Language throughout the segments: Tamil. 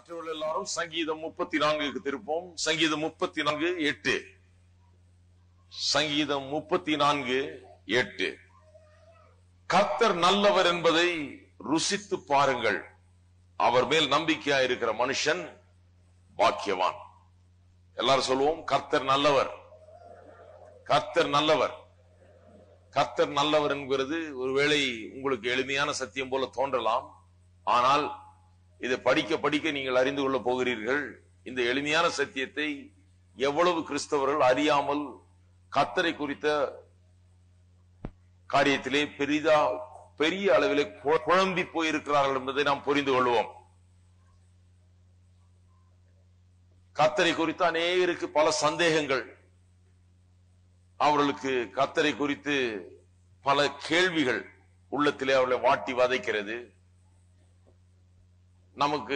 மற்றவர்கள் எல்லாரும் சங்கீதம் முப்பத்தி நான்குக்கு திருப்போம் சங்கீதம் முப்பத்தி நான்கு எட்டு சங்கீதம் முப்பத்தி நான்கு எட்டு கர்த்தர் நல்லவர் என்பதை ருசித்து பாருங்கள் அவர் மேல் நம்பிக்கையா இருக்கிற மனுஷன் பாக்கியவான் எல்லாரும் சொல்லுவோம் கர்த்தர் நல்லவர் கர்த்தர் நல்லவர் கர்த்தர் நல்லவர் என்கிறது ஒருவேளை உங்களுக்கு எளிமையான சத்தியம் போல தோன்றலாம் ஆனால் இதை படிக்க படிக்க நீங்கள் அறிந்து கொள்ள போகிறீர்கள் இந்த எளிமையான சத்தியத்தை எவ்வளவு கிறிஸ்தவர்கள் அறியாமல் கர்த்தரை குறித்த காரியத்திலே பெரிதா பெரிய அளவிலே கு- குழம்பி போயிருக்கிறார்கள் என்பதை நாம் புரிந்து கொள்வோம் கர்த்தரை குறித்து அநேகருக்கு பல சந்தேகங்கள் அவர்களுக்கு கர்த்தரை குறித்து பல கேள்விகள் உள்ளத்திலே அவர்களை வாட்டி வதைக்கிறது நமக்கு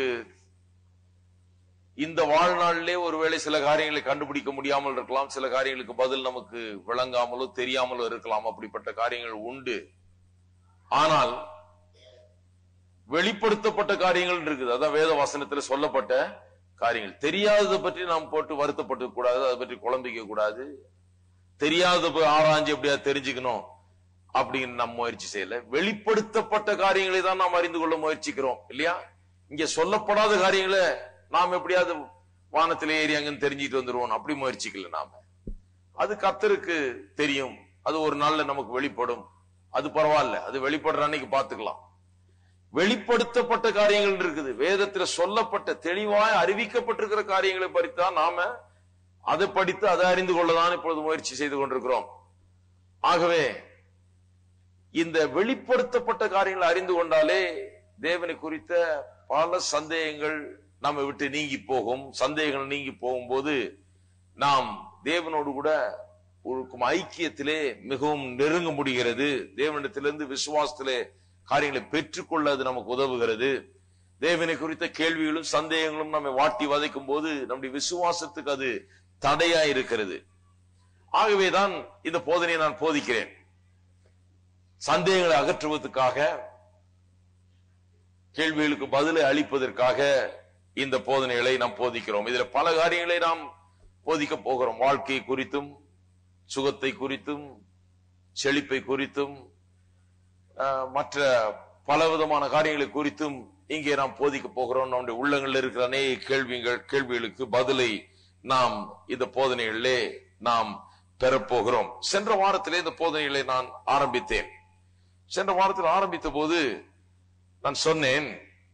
இந்த வாழ்நாளிலே ஒருவேளை சில காரியங்களை கண்டுபிடிக்க முடியாமல் இருக்கலாம் சில காரியங்களுக்கு பதில் நமக்கு விளங்காமலோ தெரியாமலோ இருக்கலாம் அப்படிப்பட்ட காரியங்கள் உண்டு ஆனால் வெளிப்படுத்தப்பட்ட காரியங்கள் இருக்குது அதான் வேத வசனத்தில் சொல்லப்பட்ட காரியங்கள் தெரியாததை பற்றி நாம் போட்டு வருத்தப்பட்டு கூடாது அதை பற்றி குழம்பிக்க கூடாது தெரியாத போய் ஆராய்ஞ்சு எப்படியா தெரிஞ்சுக்கணும் அப்படின்னு நம்ம முயற்சி செய்யல வெளிப்படுத்தப்பட்ட காரியங்களை தான் நாம் அறிந்து கொள்ள முயற்சிக்கிறோம் இல்லையா இங்க சொல்லப்படாத காரியங்களை நாம் எப்படியாவது வானத்திலே ஏறி அங்கன்னு தெரிஞ்சுட்டு வந்துருவோம் அப்படி முயற்சிக்கல நாம அது கத்தருக்கு தெரியும் அது ஒரு நாள்ல நமக்கு வெளிப்படும் அது பரவாயில்ல அது வெளிப்படுற அன்னைக்கு பாத்துக்கலாம் வெளிப்படுத்தப்பட்ட காரியங்கள் இருக்குது வேதத்துல சொல்லப்பட்ட தெளிவாய் அறிவிக்கப்பட்டிருக்கிற காரியங்களை பறித்தான் நாம அதை படித்து அதை அறிந்து கொள்ளதான் இப்பொழுது முயற்சி செய்து கொண்டிருக்கிறோம் ஆகவே இந்த வெளிப்படுத்தப்பட்ட காரியங்களை அறிந்து கொண்டாலே தேவனை குறித்த பல சந்தேகங்கள் நம்ம விட்டு நீங்கி போகும் சந்தேகங்கள் நீங்கி போகும்போது நாம் தேவனோடு கூட இருக்கும் ஐக்கியத்திலே மிகவும் நெருங்க முடிகிறது தேவனிடத்திலிருந்து விசுவாசத்திலே காரியங்களை பெற்றுக்கொள்ள அது நமக்கு உதவுகிறது தேவனை குறித்த கேள்விகளும் சந்தேகங்களும் நம்மை வாட்டி வதைக்கும் போது நம்முடைய விசுவாசத்துக்கு அது தடையா இருக்கிறது ஆகவேதான் இந்த போதனையை நான் போதிக்கிறேன் சந்தேகங்களை அகற்றுவதற்காக கேள்விகளுக்கு பதிலை அளிப்பதற்காக இந்த போதனைகளை நாம் போதிக்கிறோம் இதுல பல காரியங்களை நாம் போதிக்க போகிறோம் வாழ்க்கை குறித்தும் சுகத்தை குறித்தும் செழிப்பை குறித்தும் ஆஹ், மற்ற பலவிதமான காரியங்களை குறித்தும் இங்கே நாம் போதிக்க போகிறோம் நம்முடைய உள்ளங்களில் இருக்கிற அநேக கேள்விகள் கேள்விகளுக்கு பதிலை நாம் இந்த போதனைகளிலே நாம் பெறப்போகிறோம் சென்ற வாரத்திலே இந்த போதனைகளை நான் ஆரம்பித்தேன் சென்ற வாரத்தில் ஆரம்பித்த போது நான் சொன்னேன்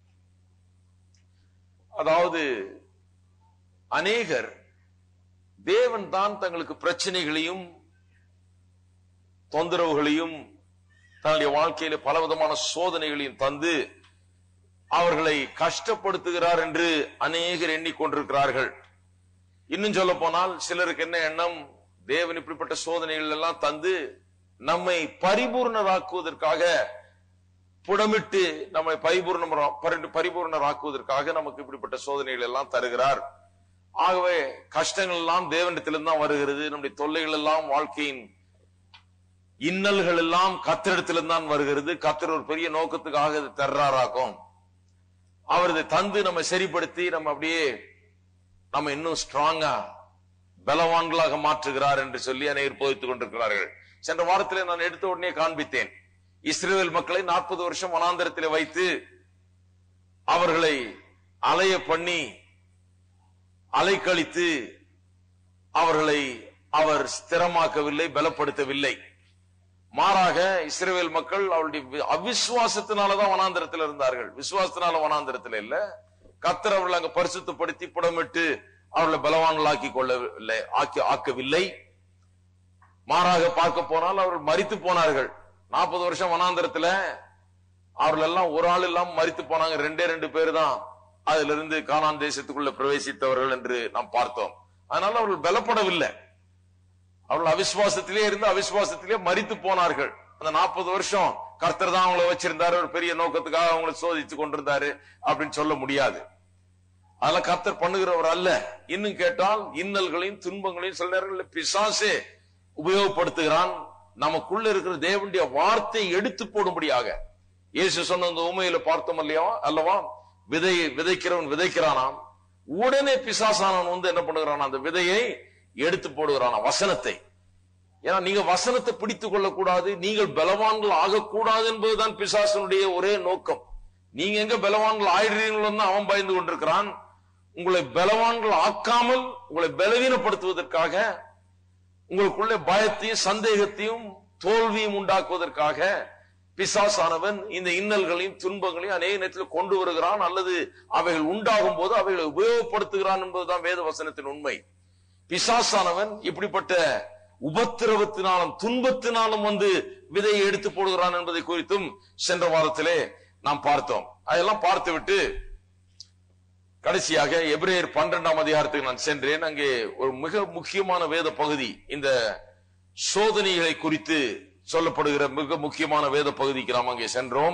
அதாவது அநேகர் தேவன் தான் தங்களுக்கு பிரச்சனைகளையும் தொந்தரவுகளையும் தன்னுடைய வாழ்க்கையில பலவிதமான சோதனைகளையும் தந்து அவர்களை கஷ்டப்படுத்துகிறார் என்று அநேகர் எண்ணிக்கொண்டிருக்கிறார்கள் இன்னும் சொல்ல போனால் சிலருக்கு என்ன எண்ணம் தேவன் இப்படிப்பட்ட சோதனைகள் எல்லாம் தந்து நம்மை பரிபூர்ணராக்குவதற்காக புடமிட்டு நம்மை பரிபூர்ணம் பரிபூர்ணராக்குவதற்காக நமக்கு இப்படிப்பட்ட சோதனைகள் எல்லாம் தருகிறார் ஆகவே கஷ்டங்கள் எல்லாம் தேவனிடத்திலிருந்து தான் வருகிறது நம்முடைய தொல்லைகள் எல்லாம் வாழ்க்கையின் இன்னல்கள் எல்லாம் கத்திரிடத்திலிருந்து தான் வருகிறது கத்தர் ஒரு பெரிய நோக்கத்துக்காக இது தர்றாராக்கும் அவர் இதை தந்து நம்ம சரிப்படுத்தி நம்ம அப்படியே நம்ம இன்னும் ஸ்ட்ராங்கா பலவான்களாக மாற்றுகிறார் என்று சொல்லி அனைவர் போதித்துக் கொண்டிருக்கிறார்கள் சென்ற வாரத்திலே நான் எடுத்த உடனே காண்பித்தேன் இஸ்ரேல் மக்களை நாற்பது வருஷம் வனாந்தரத்திலே வைத்து அவர்களை அலைய பண்ணி அலைக்கழித்து அவர்களை அவர் ஸ்திரமாக்கவில்லை பலப்படுத்தவில்லை மாறாக இஸ்ரேல் மக்கள் அவருடைய வி- அவிசுவாசத்தினாலதான் வனாந்தரத்தில் இருந்தார்கள் விசுவாசத்தினால வனாந்தரத்தில் இல்ல கத்தர் அவர்கள் அங்க பரிசுத்தப்படுத்தி புடமிட்டு அவர்களை பலவான்களாக்கி கொள்ளவில்லை ஆக்கி ஆக்கவில்லை மாறாக பார்க்க போனால் அவர்கள் மரித்து போனார்கள் நாற்பது வருஷம் வனாந்தரத்துல அவர்கள் எல்லாம் ஒரு ஆள் எல்லாம் மரித்து போனாங்க ரெண்டே ரெண்டு பேர் தான் அதுல இருந்து கானான் தேசத்துக்குள்ள பிரவேசித்தவர்கள் என்று நாம் பார்த்தோம் அதனால அவர்கள் பலப்படவில்லை அவர்கள் அவிசுவாசத்திலே இருந்து அவிசுவாசத்திலே மரித்து போனார்கள் அந்த நாற்பது வருஷம் கர்த்தர் தான் அவங்கள வச்சிருந்தாரு ஒரு பெரிய நோக்கத்துக்காக அவங்களை சோதித்து கொண்டிருந்தாரு அப்படின்னு சொல்ல முடியாது அதெல்லாம் கர்த்தர் பண்ணுகிறவர் அல்ல இன்னும் கேட்டால் இன்னல்களையும் துன்பங்களையும் சில நேரங்களில் பிசாசே உபயோகப்படுத்துகிறான் நமக்குள்ள இருக்கிற தேவனுடைய வார்த்தை எடுத்து போடும்படியாக இயேசு சொன்ன அந்த உண்மையில பார்த்தோம் இல்லையா அல்லவா விதை விதைக்கிறவன் விதைக்கிறானாம் உடனே பிசாசானவன் வந்து என்ன பண்ணுகிறான் அந்த விதையை எடுத்து போடுகிறானா வசனத்தை ஏன்னா நீங்க வசனத்தை பிடித்துக் கொள்ளக்கூடாது நீங்கள் பலவான்கள் ஆகக்கூடாது என்பதுதான் பிசாசனுடைய ஒரே நோக்கம் நீங்க எங்க பலவான்கள் ஆயிடுறீங்களோ அவன் பயந்து கொண்டிருக்கிறான் உங்களை பலவான்கள் ஆக்காமல் உங்களை பலவீனப்படுத்துவதற்காக உங்களுக்குள்ள பயத்தையும் சந்தேகத்தையும் தோல்வியும் உண்டாக்குவதற்காக பிசாசானவன் இந்த இன்னல்களையும் துன்பங்களையும் அநேக நேரத்தில் கொண்டு வருகிறான் அல்லது அவைகள் உண்டாகும் போது அவைகளை உபயோகப்படுத்துகிறான் என்பதுதான் வேத வசனத்தின் உண்மை பிசாசானவன் இப்படிப்பட்ட உபத்திரவத்தினாலும் துன்பத்தினாலும் வந்து விதையை எடுத்து போடுகிறான் என்பதை குறித்தும் சென்ற வாரத்திலே நாம் பார்த்தோம் அதெல்லாம் பார்த்துவிட்டு கடைசியாக எபிரேயர் பன்னிரெண்டாம் அதிகாரத்துக்கு நான் சென்றேன் அங்கே ஒரு மிக முக்கியமான வேத பகுதி இந்த சோதனைகளை குறித்து சொல்லப்படுகிற மிக முக்கியமான வேத பகுதிக்கு நாம் அங்கே சென்றோம்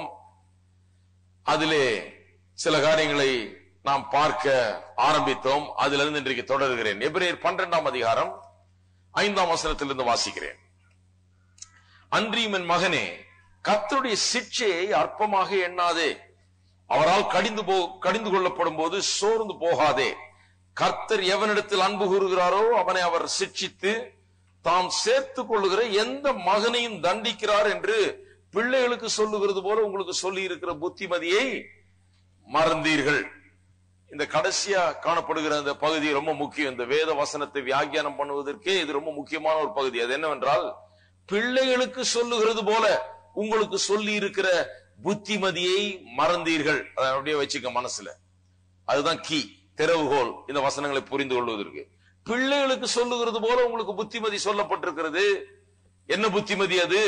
அதிலே சில காரியங்களை நாம் பார்க்க ஆரம்பித்தோம் அதிலிருந்து இன்றைக்கு தொடர்கிறேன் எபிரேயர் பன்னிரெண்டாம் அதிகாரம் ஐந்தாம் வசனத்திலிருந்து வாசிக்கிறேன் அன்றியும் என் மகனே கர்த்தருடைய சிக்ஷையை அற்பமாக எண்ணாதே அவரால் கடிந்து போ கடிந்து கொள்ளப்படும் போது சோர்ந்து போகாதே கர்த்தர் எவனிடத்தில் அன்பு கூறுகிறாரோ அவனை அவர் சிட்சித்து தாம் சேர்த்துக் கொள்ளுகிற எந்த மகனையும் தண்டிக்கிறார் என்று பிள்ளைகளுக்கு சொல்லுகிறது போல உங்களுக்கு சொல்லி இருக்கிற புத்திமதியை மறந்தீர்கள் இந்த கடைசியா காணப்படுகிற இந்த பகுதி ரொம்ப முக்கியம் இந்த வேத வசனத்தை வியாக்கியானம் பண்ணுவதற்கே இது ரொம்ப முக்கியமான ஒரு பகுதி அது என்னவென்றால் பிள்ளைகளுக்கு சொல்லுகிறது போல உங்களுக்கு சொல்லி இருக்கிற புத்திமதியை மறந்தீர்கள் அதை அப்படியே வச்சுக்க மனசுல அதுதான் கீ திறவுகோல் இந்த வசனங்களை புரிந்து கொள்வதற்கு பிள்ளைகளுக்கு சொல்லுகிறது போல உங்களுக்கு புத்திமதி சொல்லப்பட்டிருக்கிறது என்ன புத்திமதி அது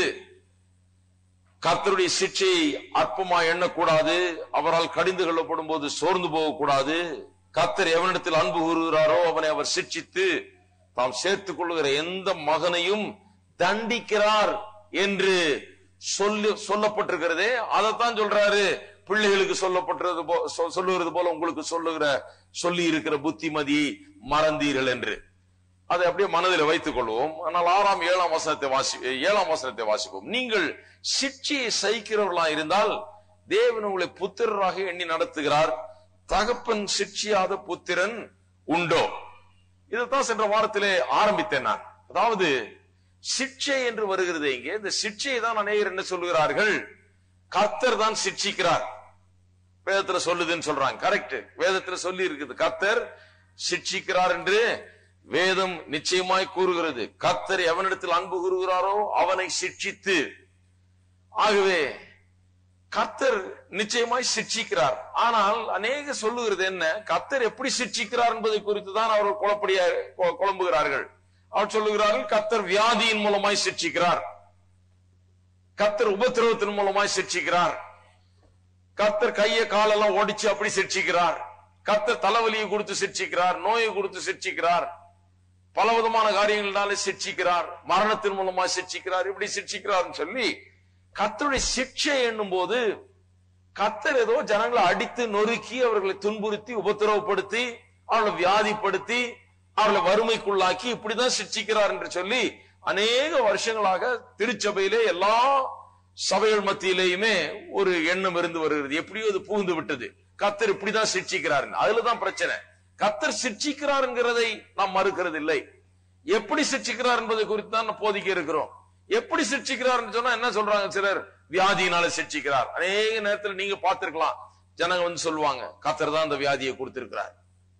கர்த்தருடைய சிக்ஷையை அற்பமா எண்ணக்கூடாது அவரால் கடிந்து கொள்ளப்படும் போது சோர்ந்து போகக்கூடாது கர்த்தர் எவனிடத்தில் அன்பு கூறுகிறாரோ அவனை அவர் சிக்ஷித்து தாம் சேர்த்துக் கொள்ளுகிற எந்த மகனையும் தண்டிக்கிறார் என்று சொல்லி சொல்லப்பட்டிருக்கிறதே அதைத்தான் சொல்றாரு பிள்ளைகளுக்கு சொல்லப்பட்டது போ சொ- சொல்லுகிறது போல உங்களுக்கு சொல்லுகிற சொல்லி இருக்கிற புத்திமதி மறந்தீர்கள் என்று அதை அப்படியே மனதில் வைத்துக் கொள்வோம் ஆனால் ஆறாம் ஏழாம் வசனத்தை வாசி ஏழாம் வசனத்தை வாசிப்போம் நீங்கள் சிக்ஷையை சகிக்கிறவர்களா இருந்தால் தேவன் உங்களை புத்திரராக எண்ணி நடத்துகிறார் தகப்பன் சிக்ஷியாத புத்திரன் உண்டோ இதைத்தான் சென்ற வாரத்திலே ஆரம்பித்தேன் நான் அதாவது சிக்ஷை என்று வருகிறது இங்கே இந்த சிக்ஷையை தான் அநேகர் என்ன சொல்லுகிறார்கள் கர்த்தர் தான் சிக்ஷிக்கிறார் வேதத்துல சொல்லுதுன்னு சொல்றாங்க கரெக்ட் வேதத்துல சொல்லி இருக்குது கர்த்தர் சிக்ஷிக்கிறார் என்று வேதம் நிச்சயமாய் கூறுகிறது கர்த்தர் எவனிடத்தில் அன்பு கூறுகிறாரோ அவனை சிக்ஷித்து ஆகவே கர்த்தர் நிச்சயமாய் சிக்ஷிக்கிறார் ஆனால் அநேக சொல்லுகிறது என்ன கர்த்தர் எப்படி சிக்ஷிக்கிறார் என்பதை குறித்து தான் அவர்கள் குழப்படியா கு- குழம்புகிறார்கள் அவர் சொல்லுகிறார்கள் கர்த்தர் வியாதியின் மூலமாய் சிக்ஷிக்கிறார் கர்த்தர் உபத்திரவத்தின் மூலமாய் சிக்ஷிக்கிறார் கர்த்தர் கைய காலெல்லாம் ஒடிச்சு அப்படி சிக்ஷிக்கிறார் கர்த்தர் தலைவலியை கொடுத்து சிக்ஷிக்கிறார் நோயை கொடுத்து சிக்ஷிக்கிறார் பலவிதமான காரியங்களால சிக்ஷிக்கிறார் மரணத்தின் மூலமா சிக்ஷிக்கிறார் இப்படி சிக்ஷிக்கிறார்னு சொல்லி கர்த்தருடைய சிக்ஷை என்னும் போது கர்த்தர் ஏதோ ஜனங்களை அடித்து நொறுக்கி அவர்களை துன்புறுத்தி உபத்திரவப்படுத்தி அவர்களை வியாதிப்படுத்தி அவர்களை வறுமைக்குள்ளாக்கி இப்படிதான் சிக்ஷிக்கிறார் என்று சொல்லி அநேக வருஷங்களாக திருச்சபையிலே எல்லா சபைகள் மத்தியிலேயுமே ஒரு எண்ணம் இருந்து வருகிறது எப்படியோ அது புகுந்து விட்டது கத்தர் இப்படிதான் சிக்ஷிக்கிறார் அதுலதான் பிரச்சனை கத்தர் சிக்ஷிக்கிறாருங்கிறதை நாம் மறுக்கிறது இல்லை எப்படி சிக்ஷிக்கிறார் என்பதை குறித்து தான் போதிக்க இருக்கிறோம் எப்படி சிக்ஷிக்கிறார்னு சொன்னா என்ன சொல்றாங்க சிலர் வியாதியினால சிக்ஷிக்கிறார் அநேக நேரத்தில் நீங்க பார்த்திருக்கலாம் ஜனங்க வந்து சொல்லுவாங்க கத்தர் தான் அந்த வியாதியை கொடுத்திருக்கிறார்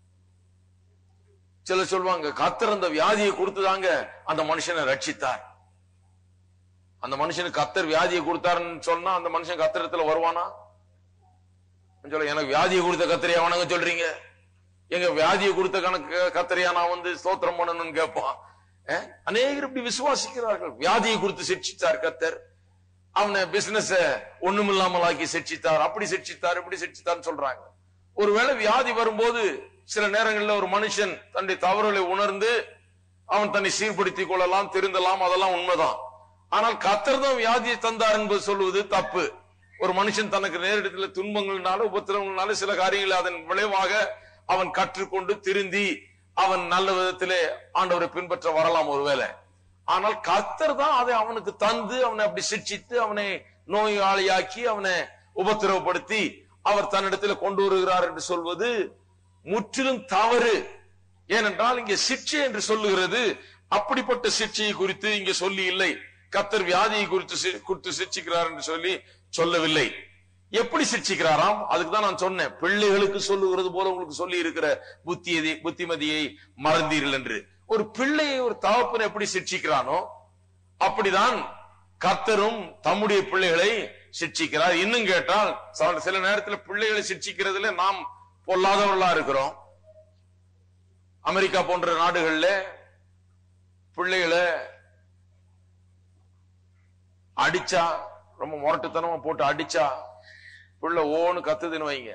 சிலர் சொல்லுவாங்க கத்தர் அந்த வியாதியை கொடுத்துதாங்க அந்த மனுஷனை ரட்சித்தார் அந்த மனுஷனுக்கு கத்தர் வியாதியை கொடுத்தாருன்னு சொன்னா அந்த மனுஷன் கத்திரத்துல வருவானா சொல்ல எனக்கு வியாதியை கொடுத்த கத்திரியா வணங்க சொல்றீங்க எங்க வியாதியை கொடுத்த கணக்கு கத்திரியா நான் வந்து ஸ்தோத்திரம் பண்ணணும்னு கேட்பான் அஹ்? அநேகர் இப்படி விசுவாசிக்கிறார்கள் வியாதியை கொடுத்து சிக்ஷித்தார் கத்தர் அவனை பிசினஸ் ஒண்ணுமில்லாமல் ஆக்கி சிக்ஷித்தார் அப்படி சிக்ஷித்தார் இப்படி சிக்ஷித்தார்னு சொல்றாங்க ஒருவேளை வியாதி வரும்போது சில நேரங்களில் ஒரு மனுஷன் தன்னுடைய தவறுகளை உணர்ந்து அவன் தன்னை சீர்படுத்திக் கொள்ளலாம் திருந்தலாம் அதெல்லாம் உண்மைதான் ஆனால் கத்தர் தான் வியாதியை தந்தார் என்பது சொல்லுவது தப்பு ஒரு மனுஷன் தனக்கு நேரிடத்தில் துன்பங்கள்னால உபத்திரவங்களால சில காரியங்களை அதன் விளைவாக அவன் கற்றுக்கொண்டு திருந்தி அவன் நல்ல விதத்திலே ஆண்டவரை பின்பற்ற வரலாம் ஒருவேளை ஆனால் கர்த்தர் தான் அதை அவனுக்கு தந்து அவனை அப்படி சிக்ஷித்து அவனை நோயாளியாக்கி அவனை உபத்திரவப்படுத்தி அவர் தன்னிடத்தில் கொண்டு வருகிறார் என்று சொல்வது முற்றிலும் தவறு ஏனென்றால் இங்கே சிக்ஷை என்று சொல்லுகிறது அப்படிப்பட்ட சிக்ஷையை குறித்து இங்கே சொல்லி இல்லை கத்தர் வியாதியை குறித்து சி- குறித்து சிக்ஷிக்கிறார் என்று சொல்லி சொல்லவில்லை எப்படி சிக்ஷிக்கிறாராம் அதுக்கு தான் நான் சொன்னேன் பிள்ளைகளுக்கு சொல்லுகிறது போல உங்களுக்கு சொல்லி இருக்கிற புத்தியதை புத்திமதியை மறந்தீர்கள் என்று ஒரு பிள்ளையை ஒரு தகப்பன் எப்படி சிக்ஷிக்கிறானோ அப்படிதான் கர்த்தரும் தம்முடைய பிள்ளைகளை சிக்ஷிக்கிறார் இன்னும் கேட்டால் சில- சில நேரத்தில் பிள்ளைகளை சிக்ஷிக்கிறதுல நாம் பொல்லாதவர்களா இருக்கிறோம் அமெரிக்கா போன்ற நாடுகள்ல பிள்ளைகளை அடிச்சா ரொம்ப முரட்டுத்தனமா போட்டு அடிச்சா பிள்ளை ஓன்னு கத்துதுன்னு வைங்க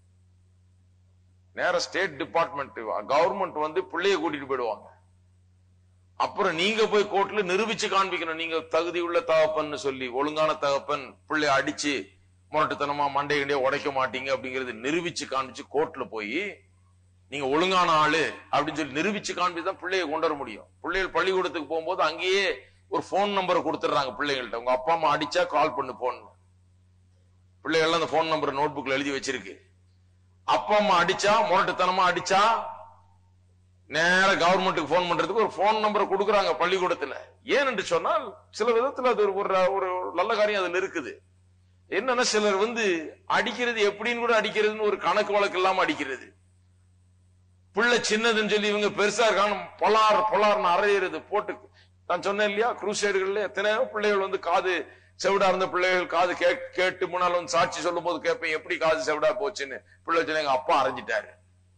நேர ஸ்டேட் டிபார்ட்மெண்ட் கவர்மெண்ட் வந்து பிள்ளைய கூட்டிட்டு போயிடுவாங்க அப்புறம் நீங்க போய் கோர்ட்ல நிரூபிச்சு காண்பிக்கணும் நீங்க தகுதி உள்ள தகப்பன்னு சொல்லி ஒழுங்கான தகப்பன் பிள்ளைய அடிச்சு முரட்டுத்தனமா மண்டை கிண்டைய உடைக்க மாட்டீங்க அப்படிங்கறது நிரூபிச்சு காண்பிச்சு கோர்ட்ல போய் நீங்க ஒழுங்கான ஆளு அப்படின்னு சொல்லி நிரூபிச்சு காண்பிச்சு தான் பிள்ளைய கொண்டு வர முடியும் பிள்ளைகள் பள்ளிக்கூடத்துக்கு போகும்போது அங்கேயே ஒரு போன் நம்பரை கொடுத்துடுறாங்க பிள்ளைகள்ட்ட உங்க அப்பா அம்மா அடிச்சா கால் பண்ணு போன் பிள்ளைகள் அந்த போன் நம்பர் நோட் புக்ல எழுதி வச்சிருக்கு அப்பா அம்மா அடிச்சா முரட்டுத்தனமா அடிச்சா நேர கவர்மெண்ட்டுக்கு போன் பண்றதுக்கு ஒரு போன் நம்பரை கொடுக்குறாங்க பள்ளிக்கூடத்துல ஏன் என்று சொன்னால் சில விதத்துல அது ஒரு ஒரு நல்ல காரியம் அதுல இருக்குது என்னன்னா சிலர் வந்து அடிக்கிறது எப்படின்னு கூட அடிக்கிறதுன்னு ஒரு கணக்கு வழக்கு இல்லாம அடிக்கிறது பிள்ளை சின்னதுன்னு சொல்லி இவங்க பெருசா இருக்காங்க பொலார் பொலார்னு அரையிறது போட்டு நான் சொன்னேன் இல்லையா குரூசைடுகள்ல எத்தனையோ பிள்ளைகள் வந்து காது செவிடா இருந்த பிள்ளைகள் காது கே- கேட்டு முன்னால் வந்து சாட்சி சொல்லும் போது கேட்பேன் எப்படி காது செவிடா போச்சுன்னு பிள்ளை சொன்ன எங்க அப்பா அரைஞ்சிட்டாரு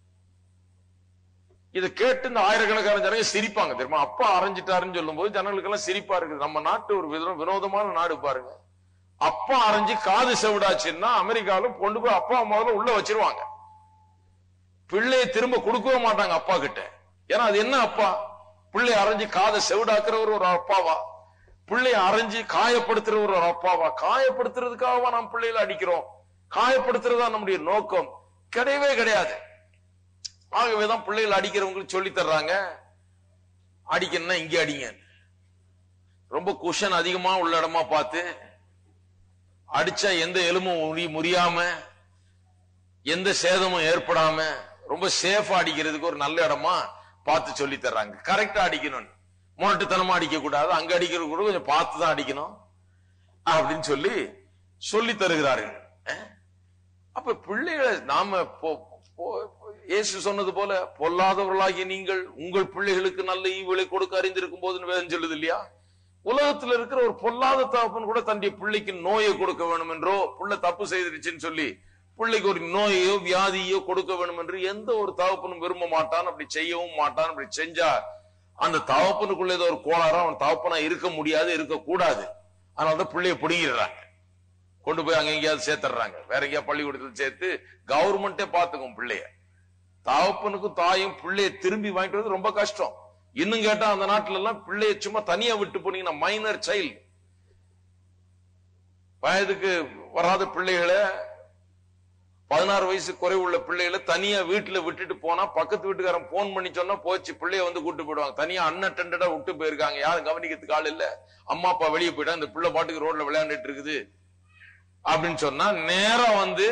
இதை கேட்டு இந்த ஆயிரக்கணக்கான ஜனங்க சிரிப்பாங்க தெரியுமா அப்பா அரைஞ்சிட்டாருன்னு சொல்லும் போது ஜனங்களுக்கு எல்லாம் சிரிப்பா இருக்குது நம்ம நாட்டு ஒரு விதம் வினோதமான நாடு பாருங்க அப்பா அரைஞ்சு காது செவிடாச்சுன்னா அமெரிக்காவில கொண்டு போய் அப்பா முதல்ல உள்ள வச்சிருவாங்க பிள்ளையை திரும்ப கொடுக்கவே மாட்டாங்க அப்பா கிட்ட ஏன்னா அது என்ன அப்பா பிள்ளை அரைஞ்சு காதை செவிடாக்குறவர் ஒரு அப்பாவா பிள்ளைய அரைஞ்சு காயப்படுத்துறவர் ஒரு அப்பாவா காயப்படுத்துறதுக்காகவா நாம் பிள்ளைகளை அடிக்கிறோம் காயப்படுத்துறதா நம்முடைய நோக்கம் கிடையவே கிடையாது ஆகவேதான் பிள்ளைகள் அடிக்கிறவங்களுக்கு சொல்லி தர்றாங்க அடிக்கணும்னா இங்க அடிங்க ரொம்ப குஷன் அதிகமா உள்ள இடமா பார்த்து அடிச்சா எந்த எலும்பும் முறி முறியாம எந்த சேதமும் ஏற்படாம ரொம்ப சேஃபா அடிக்கிறதுக்கு ஒரு நல்ல இடமா பார்த்து சொல்லி தர்றாங்க கரெக்டா அடிக்கணும் முரட்டுத்தனமா அடிக்க கூடாது அங்க அடிக்கிறது கூட கொஞ்சம் பார்த்து தான் அடிக்கணும் அப்படின்னு சொல்லி சொல்லி தருகிறார்கள் அஹ்? அப்ப பிள்ளைகளை நாம போ- போ- இயேசு சொன்னது போல பொல்லாதவர்களாகிய நீங்கள் உங்கள் பிள்ளைகளுக்கு நல்ல ஈவுகளை கொடுக்க அறிந்திருக்கும் போதுன்னு வேதம் சொல்லுது இல்லையா உலகத்துல இருக்கிற ஒரு பொல்லாத தகப்பன் கூட தன்னுடைய பிள்ளைக்கு நோயை கொடுக்க வேணும் என்றோ புள்ள தப்பு செய்திருச்சுன்னு சொல்லி பிள்ளைக்கு ஒரு நோயையோ வியாதியோ கொடுக்க வேணும் என்று எந்த ஒரு தகப்பனும் விரும்ப மாட்டான் அப்படி செய்யவும் மாட்டான் அப்படி செஞ்சா அந்த தகப்பனுக்குள்ள ஏதோ ஒரு கோளாறு அவன் தகப்பனா இருக்க முடியாது இருக்க கூடாது அதனாலதான் பிள்ளைய பிடுங்கிடுறாங்க கொண்டு போய் அங்க எங்கேயாவது சேர்த்துறாங்க வேற எங்கேயாவது பள்ளிக்கூடத்துல சேர்த்து கவர்மெண்டே பாத்துக்கும் பிள்ளைய தகப்பனுக்கும் தாயும் பிள்ளைய திரும்பி வாங்கிட்டு வரது ரொம்ப கஷ்டம் இன்னும் கேட்டா அந்த நாட்டுல எல்லாம் பிள்ளைய சும்மா தனியா விட்டு போனீங்கன்னா மைனர் சைல்டு வயதுக்கு வராத பிள்ளைகளை பதினாறு வயசு குறைவுள்ள பிள்ளைகளை தனியா வீட்டுல விட்டுட்டு போனா பக்கத்து வீட்டுக்காரன் போன் பண்ணி சொன்னா போச்சு பிள்ளைய வந்து கூட்டு போயிடுவாங்க தனியா அன்அட்டண்டடா விட்டு போயிருக்காங்க யாரும் கவனிக்கிறதுக்கு ஆள் இல்ல அம்மா அப்பா வெளியே போயிட்டா இந்த பிள்ளை பாட்டுக்கு ரோட்ல விளையாண்டுட்டு இருக்குது அப்படின்னு சொன்னா நேரா வந்து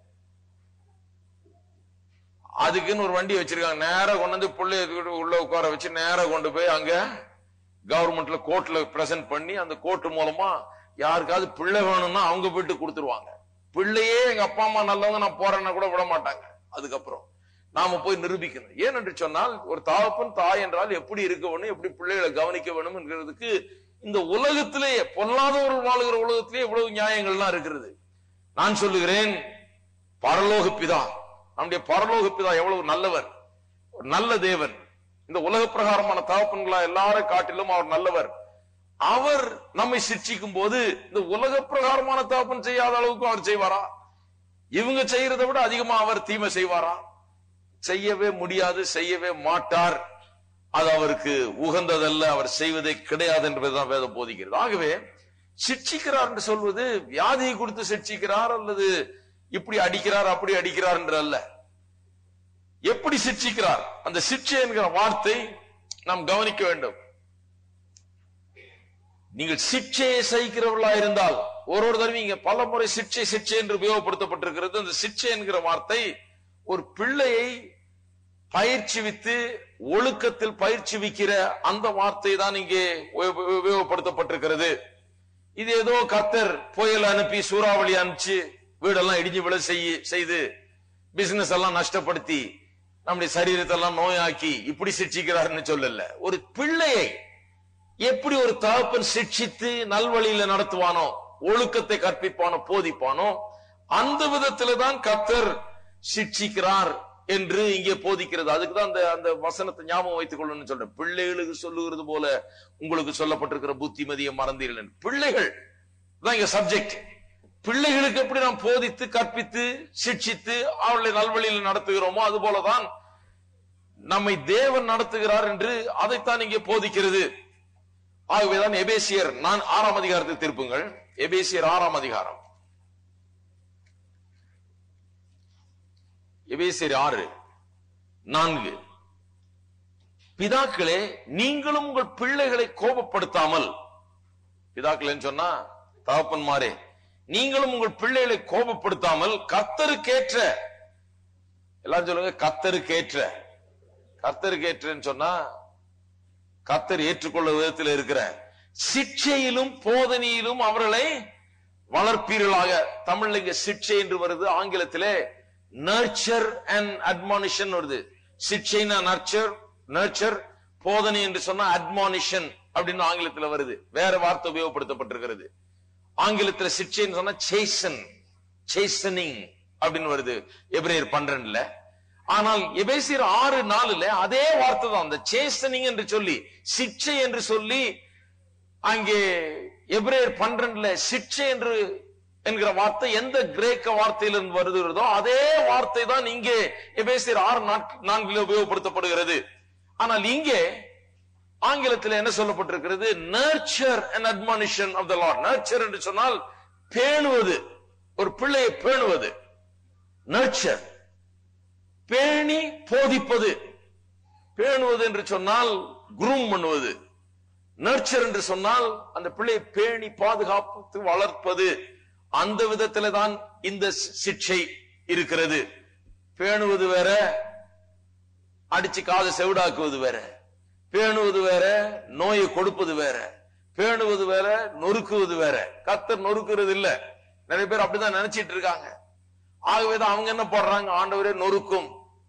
அதுக்குன்னு ஒரு வண்டி வச்சிருக்காங்க நேரா கொண்டு வந்து பிள்ளைய தூக்கிட்டு உள்ள உட்கார வச்சு நேரா கொண்டு போய் அங்க கவர்மெண்ட்ல கோர்ட்ல பிரசன்ட் பண்ணி அந்த கோர்ட் மூலமா யாருக்காவது பிள்ளை வேணும்னா அவங்க போயிட்டு கொடுத்துருவாங்க பிள்ளையே எங்க அப்பா அம்மா நல்லவங்க நான் போறேன்னா கூட விட மாட்டாங்க அதுக்கப்புறம் நாம போய் நிரூபிக்கணும் ஏன் என்று சொன்னால் ஒரு தாப்பன் தாய் என்றால் எப்படி இருக்க வேணும் எப்படி பிள்ளைகளை கவனிக்க வேணும் என்கிறதுக்கு இந்த உலகத்திலேயே பொல்லாதவர்கள் வாழுகிற உலகத்திலேயே இவ்வளவு நியாயங்கள்லாம் இருக்கிறது நான் சொல்லுகிறேன் பரலோக பிதா நம்முடைய பரலோக பிதா எவ்வளவு நல்லவர் ஒரு நல்ல தேவன் இந்த உலக பிரகாரமான தகப்பன்களா எல்லாரும் காட்டிலும் அவர் நல்லவர் அவர் நம்மை சிக்ஷிக்கும் போது இந்த உலக பிரகாரமான தகப்பன் செய்யாத அளவுக்கு அவர் செய்வாரா இவங்க செய்யறதை விட அதிகமா அவர் தீமை செய்வாரா செய்யவே முடியாது செய்யவே மாட்டார் அது அவருக்கு உகந்ததல்ல அவர் செய்வதே கிடையாது என்பதுதான் வேதம் போதிக்கிறது ஆகவே சிட்சிக்கிறார் என்று சொல்வது வியாதியை கொடுத்து சிட்சிக்கிறார் அல்லது இப்படி அடிக்கிறார் அப்படி அடிக்கிறார் என்று அல்ல எப்படி சிட்சிக்கிறார் அந்த சிட்சை என்கிற வார்த்தை நாம் கவனிக்க வேண்டும் நீங்கள் சிட்சையை சகிக்கிறவர்களா இருந்தால் ஒரு ஒரு தடவை இங்க பல முறை சிக்ஷை சிக்ஷை என்று உபயோகப்படுத்தப்பட்டிருக்கிறது அந்த சிக்ஷை என்கிற வார்த்தை ஒரு பிள்ளையை பயிற்சிவித்து ஒழுக்கத்தில் பயிற்சிவிக்கிற அந்த வார்த்தை தான் இங்கே உப- உபயோகப்படுத்தப்பட்டிருக்கிறது இது ஏதோ கத்தர் புயல் அனுப்பி சூறாவளி அனுப்பிச்சு வீடெல்லாம் இடிஞ்சு விழ செய்ய செய்து பிசினஸ் எல்லாம் நஷ்டப்படுத்தி நம்முடைய சரீரத்தை எல்லாம் நோயாக்கி இப்படி சிக்ஷிக்கிறாருன்னு சொல்லல ஒரு பிள்ளையை எப்படி ஒரு தகப்பன் சிக்ஷித்து நல்வழியில நடத்துவானோ ஒழுக்கத்தை கற்பிப்பானோ போதிப்பானோ அந்த விதத்துல தான் கத்தர் சிக்ஷிக்கிறார் என்று இங்கே போதிக்கிறது அதுக்கு தான் அந்த அந்த வசனத்தை ஞாபகம் வைத்துக் கொள்ளணும்னு சொல்றேன் பிள்ளைகளுக்கு சொல்லுகிறது போல உங்களுக்கு சொல்லப்பட்டிருக்கிற புத்திமதியை மறந்தீர்கள் என்று. பிள்ளைகள் தான் இங்க சப்ஜெக்ட் பிள்ளைகளுக்கு எப்படி நாம் போதித்து கற்பித்து சிக்ஷித்து அவர்களை நல்வழியில் நடத்துகிறோமோ அது போலதான் நம்மை தேவன் நடத்துகிறார் என்று அதைத்தான் இங்கே போதிக்கிறது ஆகவேதான் எபேசியர் நான் ஆறாம் அதிகாரத்தை திருப்புங்கள் எபேசியர் ஆறாம் அதிகாரம் எபேசியர் ஆறு நான்கு பிதாக்களே நீங்களும் உங்கள் பிள்ளைகளை கோபப்படுத்தாமல் பிதாக்களேன்னு சொன்னா தகப்பன்மாரே நீங்களும் உங்கள் பிள்ளைகளை கோபப்படுத்தாமல் கத்தருக்கேற்ற எல்லாரும் சொல்லுங்க கத்தருக்கேற்ற கத்தருக்கேற்றன்னு சொன்னா கத்தர் ஏற்றுக்கொள்ள விதத்தில் இருக்கிற சிக்ஷையிலும் போதனையிலும் அவர்களை வளர்ப்பீர்களாக தமிழ்ல இங்க சிக்ஷை என்று வருது ஆங்கிலத்திலே நர்ச்சர் அண்ட் அட்மானிஷன் வருது சிக்ஷைனா நர்ச்சர் நர்ச்சர் போதனை என்று சொன்னா அட்மானிஷன் அப்படின்னு ஆங்கிலத்துல வருது வேற வார்த்தை உபயோகப்படுத்தப்பட்டிருக்கிறது ஆங்கிலத்துல சிக்ஷைன்னு சொன்னா சேசன் சேசனிங் அப்படின்னு வருது எபிரேயர் பன்னிரண்டுல ஆனால் எபேசியர் ஆறு நாலுல அதே வார்த்தை தான் அந்த சேசனிங் என்று சொல்லி சிக்ஷை என்று சொல்லி அங்கே எபிரேயர் பன்னிரண்டுல சிக்ஷை என்று என்கிற வார்த்தை எந்த கிரேக்க வார்த்தையிலிருந்து வருகிறதோ அதே வார்த்தை தான் இங்கே எபேசியர் ஆறு நான்கு- நான்கில் உபயோகப்படுத்தப்படுகிறது ஆனால் இங்கே ஆங்கிலத்தில் என்ன சொல்லப்பட்டிருக்கிறது nurture and admonition of the Lord nurture என்று சொன்னால் பேணுவது ஒரு பிள்ளையை பேணுவது நர்ச்சர் பேணி போதிப்பது பேணுவது என்று சொன்னால் குரூம் பண்ணுவது நர்ச்சர் என்று சொன்னால் அந்த பிள்ளையை பேணி பாதுகாப்பு வளர்ப்பது அந்த விதத்தில தான் இந்த சி- சிக்ஷை இருக்கிறது பேணுவது வேற அடிச்சு காதை செவிடாக்குவது வேற பேணுவது வேற நோயை கொடுப்பது வேற பேணுவது வேற நொறுக்குவது வேற கத்தர் நொறுக்குறது இல்ல நிறைய பேர் அப்படிதான் நினைச்சிட்டு இருக்காங்க ஆகவேதான் அவங்க என்ன போடுறாங்க ஆண்டவரே நொறுக்கும்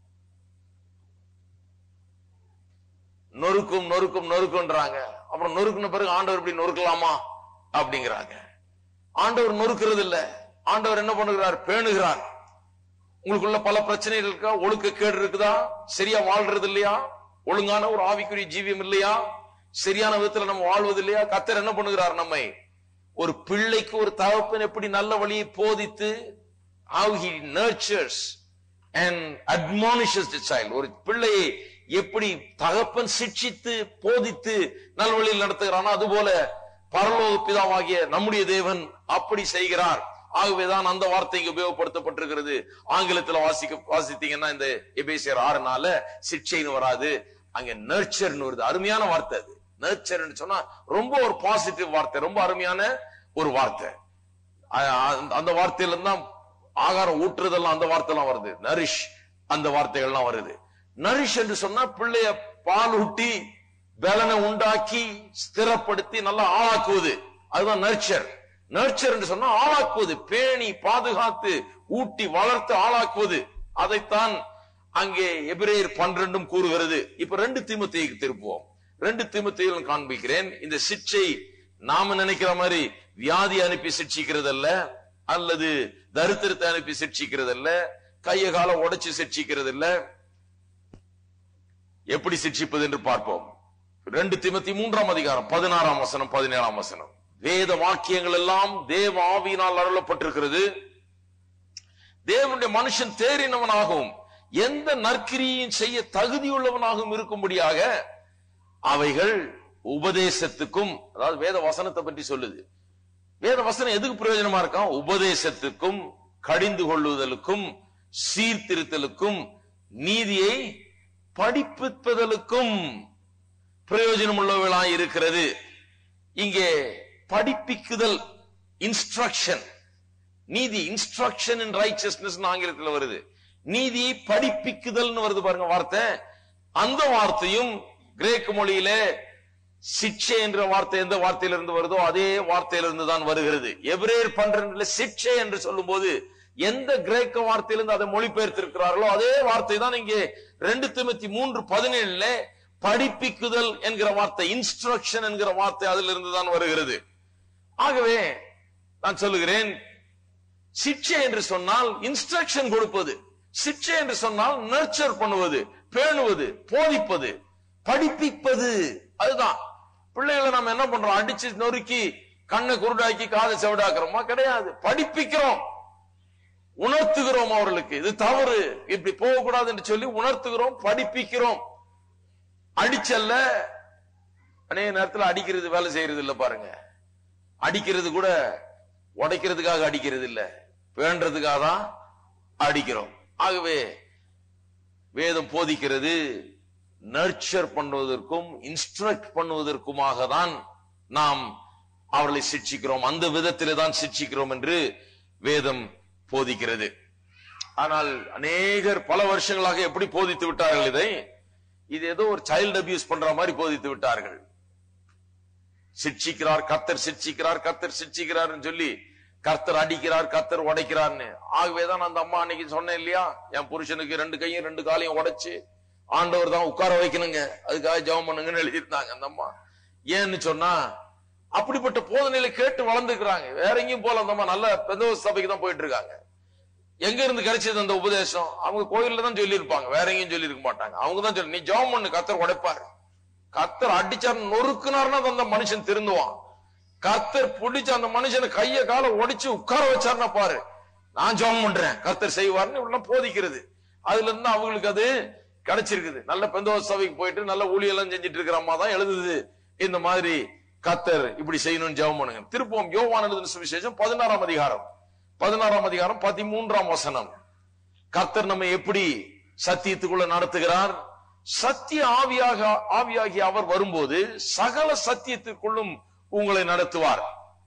நொறுக்கும் நொறுக்கும் நொறுக்குன்றாங்க அப்புறம் நொறுக்குன பிறகு ஆண்டவர் இப்படி நொறுக்கலாமா அப்படிங்கிறாங்க ஆண்டவர் நொறுக்கிறது இல்ல ஆண்டவர் என்ன பண்ணுகிறார் பேணுகிறார் உங்களுக்குள்ள பல பிரச்சனைகள் இருக்கா ஒழுக்க கேடு இருக்குதா சரியா வாழ்றது இல்லையா ஒழுங்கான ஒரு ஆவிக்குரிய ஜீவியம் இல்லையா சரியான விதத்துல நம்ம வாழ்வது இல்லையா கத்தர் என்ன பண்ணுகிறார் நம்மை ஒரு பிள்ளைக்கு ஒரு தகப்பன் எப்படி நல்ல வழியை போதித்து how he nurtures and admonishes the child ஒரு பிள்ளையை எப்படி தகப்பன் சிட்சித்து போதித்து நல்வழியில் நடத்துகிறானோ அதுபோல பரலோக பிதாவாகிய நம்முடைய தேவன் அப்படி செய்கிறார் ஆகவேதான் அந்த வார்த்தைக்கு உபயோகப்படுத்தப்பட்டிருக்கிறது ஆங்கிலத்துல வாசிக்க வாசித்தீங்கன்னா இந்த எபேசியர் ஆறுனால சிக்ஷைன்னு வராது அங்க நர்ச்சர்னு வருது அருமையான வார்த்தை அது நர்ச்சர்னு சொன்னா ரொம்ப ஒரு பாசிட்டிவ் வார்த்தை ரொம்ப அருமையான ஒரு வார்த்தை அ- அந்த- அந்த வார்த்தையில தான் ஆகாரம் ஊற்றுறதெல்லாம் அந்த வார்த்தைலாம் வருது நரிஷ் அந்த வார்த்தைகள்லாம் வருது நரிஷ் என்று சொன்னா பிள்ளைய பால் ஊட்டி பலனை உண்டாக்கி ஸ்திரப்படுத்தி நல்லா ஆளாக்குவது அதுதான் நர்ச்சர் நர்ச்சர் என்று சொன்னா ஆளாக்குவது பேணி பாதுகாத்து ஊட்டி வளர்த்து ஆளாக்குவது அதைத்தான் அங்கே எபிரேயர் பன்னிரண்டும் கூறுகிறது இப்ப ரெண்டு தீமத்தைக்கு திருப்புவோம் ரெண்டு தீமத்தையும் காண்பிக்கிறேன் இந்த சிக்ஷை நாம நினைக்கிற மாதிரி வியாதி அனுப்பி சிக்ஷிக்கிறது அல்ல அல்லது தரித்திரத்தை அனுப்பி சிக்ஷிக்கிறது அல்ல கைய கால உடைச்சு சிக்ஷிக்கிறது இல்ல எப்படி சிக்ஷிப்பது என்று பார்ப்போம் ரெண்டு திமத்தி மூன்றாம் அதிகாரம் பதினாறாம் வசனம் பதினேழாம் வசனம் வேத வாக்கியங்கள் எல்லாம் தேவ ஆவியினால் அருளப்பட்டிருக்கிறது தேவனுடைய மனுஷன் தேறினவனாகவும் எந்த நற்கிரியையும் செய்ய தகுதியுள்ளவனாகவும் இருக்கும்படியாக அவைகள் உபதேசத்துக்கும் அதாவது வேத வசனத்தை பற்றி சொல்லுது வேத வசனம் எதுக்கு பிரயோஜனமா இருக்கான் உபதேசத்துக்கும் கடிந்து கொள்ளுதலுக்கும் சீர்திருத்தலுக்கும் நீதியை படிப்பிப்பதற்கும் பிரயோஜனம் உள்ளவர்களாய் இருக்கிறது இங்கே படிப்பிக்குதல் இன்ஸ்ட்ரக்ஷன் நீதி இன்ஸ்ட்ரக்ஷன் இன் ரைச்சஸ்னஸ் ஆங்கிலத்தில் வருது நீதி படிப்பிக்குதல்னு வருது பாருங்க வார்த்தை அந்த வார்த்தையும் கிரேக்க மொழியிலே சிக்ஷை என்ற வார்த்தை எந்த வார்த்தையிலிருந்து வருதோ அதே வார்த்தையிலிருந்து தான் வருகிறது எபிரேர் பன்னிரண்டுல சிக்ஷை என்று சொல்லும்போது எந்த கிரேக்க வார்த்தையிலிருந்து அதை மொழிபெயர்த்திருக்கிறார்களோ அதே வார்த்தை தான் இங்கே ரெண்டு திமுத்தி மூன்று பதினேழுல படிப்பிக்குதல் என்கிற வார்த்தை இன்ஸ்ட்ரக்ஷன் என்கிற வார்த்தை அதிலிருந்து தான் வருகிறது ஆகவே நான் சொல்லுகிறேன் சிக்ஷை என்று சொன்னால் இன்ஸ்ட்ரக்ஷன் கொடுப்பது சிக்ஷை என்று சொன்னால் நர்ச்சர் பண்ணுவது பேணுவது போதிப்பது படிப்பிப்பது அதுதான் பிள்ளைகளை நம்ம என்ன பண்றோம் அடிச்சு நொறுக்கி கண்ணை குருடாக்கி காதை செவிடாக்குறோமா கிடையாது படிப்பிக்கிறோம் உணர்த்துகிறோம் அவர்களுக்கு இது தவறு இப்படி போகக்கூடாது என்று சொல்லி உணர்த்துகிறோம் படிப்பிக்கிறோம் அடிச்சல்ல அநேக நேரத்தில் அடிக்கிறது வேலை செய்யறது இல்ல பாருங்க அடிக்கிறது கூட உடைக்கிறதுக்காக அடிக்கிறது இல்ல வேண்டதுக்காக தான் அடிக்கிறோம் ஆகவே வேதம் போதிக்கிறது நர்ச்சர் பண்ணுவதற்கும் இன்ஸ்ட்ரக்ட் பண்ணுவதற்குமாக தான் நாம் அவர்களை சிக்ஷிக்கிறோம் அந்த விதத்திலே தான் சிக்ஷிக்கிறோம் என்று வேதம் போதிக்கிறது ஆனால் அநேகர் பல வருஷங்களாக எப்படி போதித்து விட்டார்கள் இதை இது ஏதோ ஒரு சைல்டு அபியூஸ் பண்ற மாதிரி போதித்து விட்டார்கள் சிக்ஷிக்கிறார் கத்தர் சிக்ஷிக்கிறார் கத்தர் சிக்ஷிக்கிறார் சொல்லி கர்த்தர் அடிக்கிறார் கர்த்தர் உடைக்கிறார்னு ஆகவேதான் அந்த அம்மா அன்னைக்கு சொன்னேன் இல்லையா என் புருஷனுக்கு ரெண்டு கையும் ரெண்டு காலையும் உடைச்சு ஆண்டவர் தான் உட்கார வைக்கணுங்க அதுக்காக ஜெபம் பண்ணுங்கன்னு எழுதியிருந்தாங்க அந்த அம்மா ஏன்னு சொன்னா அப்படிப்பட்ட போதனையில கேட்டு வளர்ந்துக்கிறாங்க வேற எங்கேயும் போல அந்த அம்மா நல்ல பெந்த சபைக்கு தான் போயிட்டு இருக்காங்க எங்க இருந்து கிடைச்சது அந்த உபதேசம் அவங்க கோயில்ல தான் சொல்லியிருப்பாங்க வேற எங்கேயும் சொல்லியிருக்க மாட்டாங்க அவங்க தான் சொல்லி நீ ஜெபம் பண்ணு கத்தர் உடைப்பாரு கத்தர் அடிச்சார் நொறுக்குனார்னா அந்த மனுஷன் திருந்துவான் கர்த்தர் பிடிச்சு அந்த மனுஷனை கைய கால உடைச்சு உட்கார வச்சாருன்னா பாரு நான் ஜெபம் பண்றேன் கர்த்தர் செய்வார்னு இவ்வளவு போதிக்கிறது அதுல இருந்து அவங்களுக்கு அது கிடைச்சிருக்குது நல்ல பெந்தோஸ் சபைக்கு போயிட்டு நல்ல ஊழியெல்லாம் செஞ்சுட்டு இருக்கிற அம்மா தான் எழுதுது இந்த மாதிரி கத்தர் இப்படி செய்யணும்னு ஜெபம் பண்ணுங்க திருப்பம் யோவான் எழுதின சுவிசேஷம் பதினாறாம் அதிகாரம் பதினாறாம் அதிகாரம் பதிமூன்றாம் வசனம் கர்த்தர் நம்ம எப்படி சத்தியத்துக்குள்ள நடத்துகிறார் சத்திய ஆவியாக ஆவியாகி அவர் வரும்போது சகல சத்தியத்திற்குள்ளும் உங்களை நடத்துவார்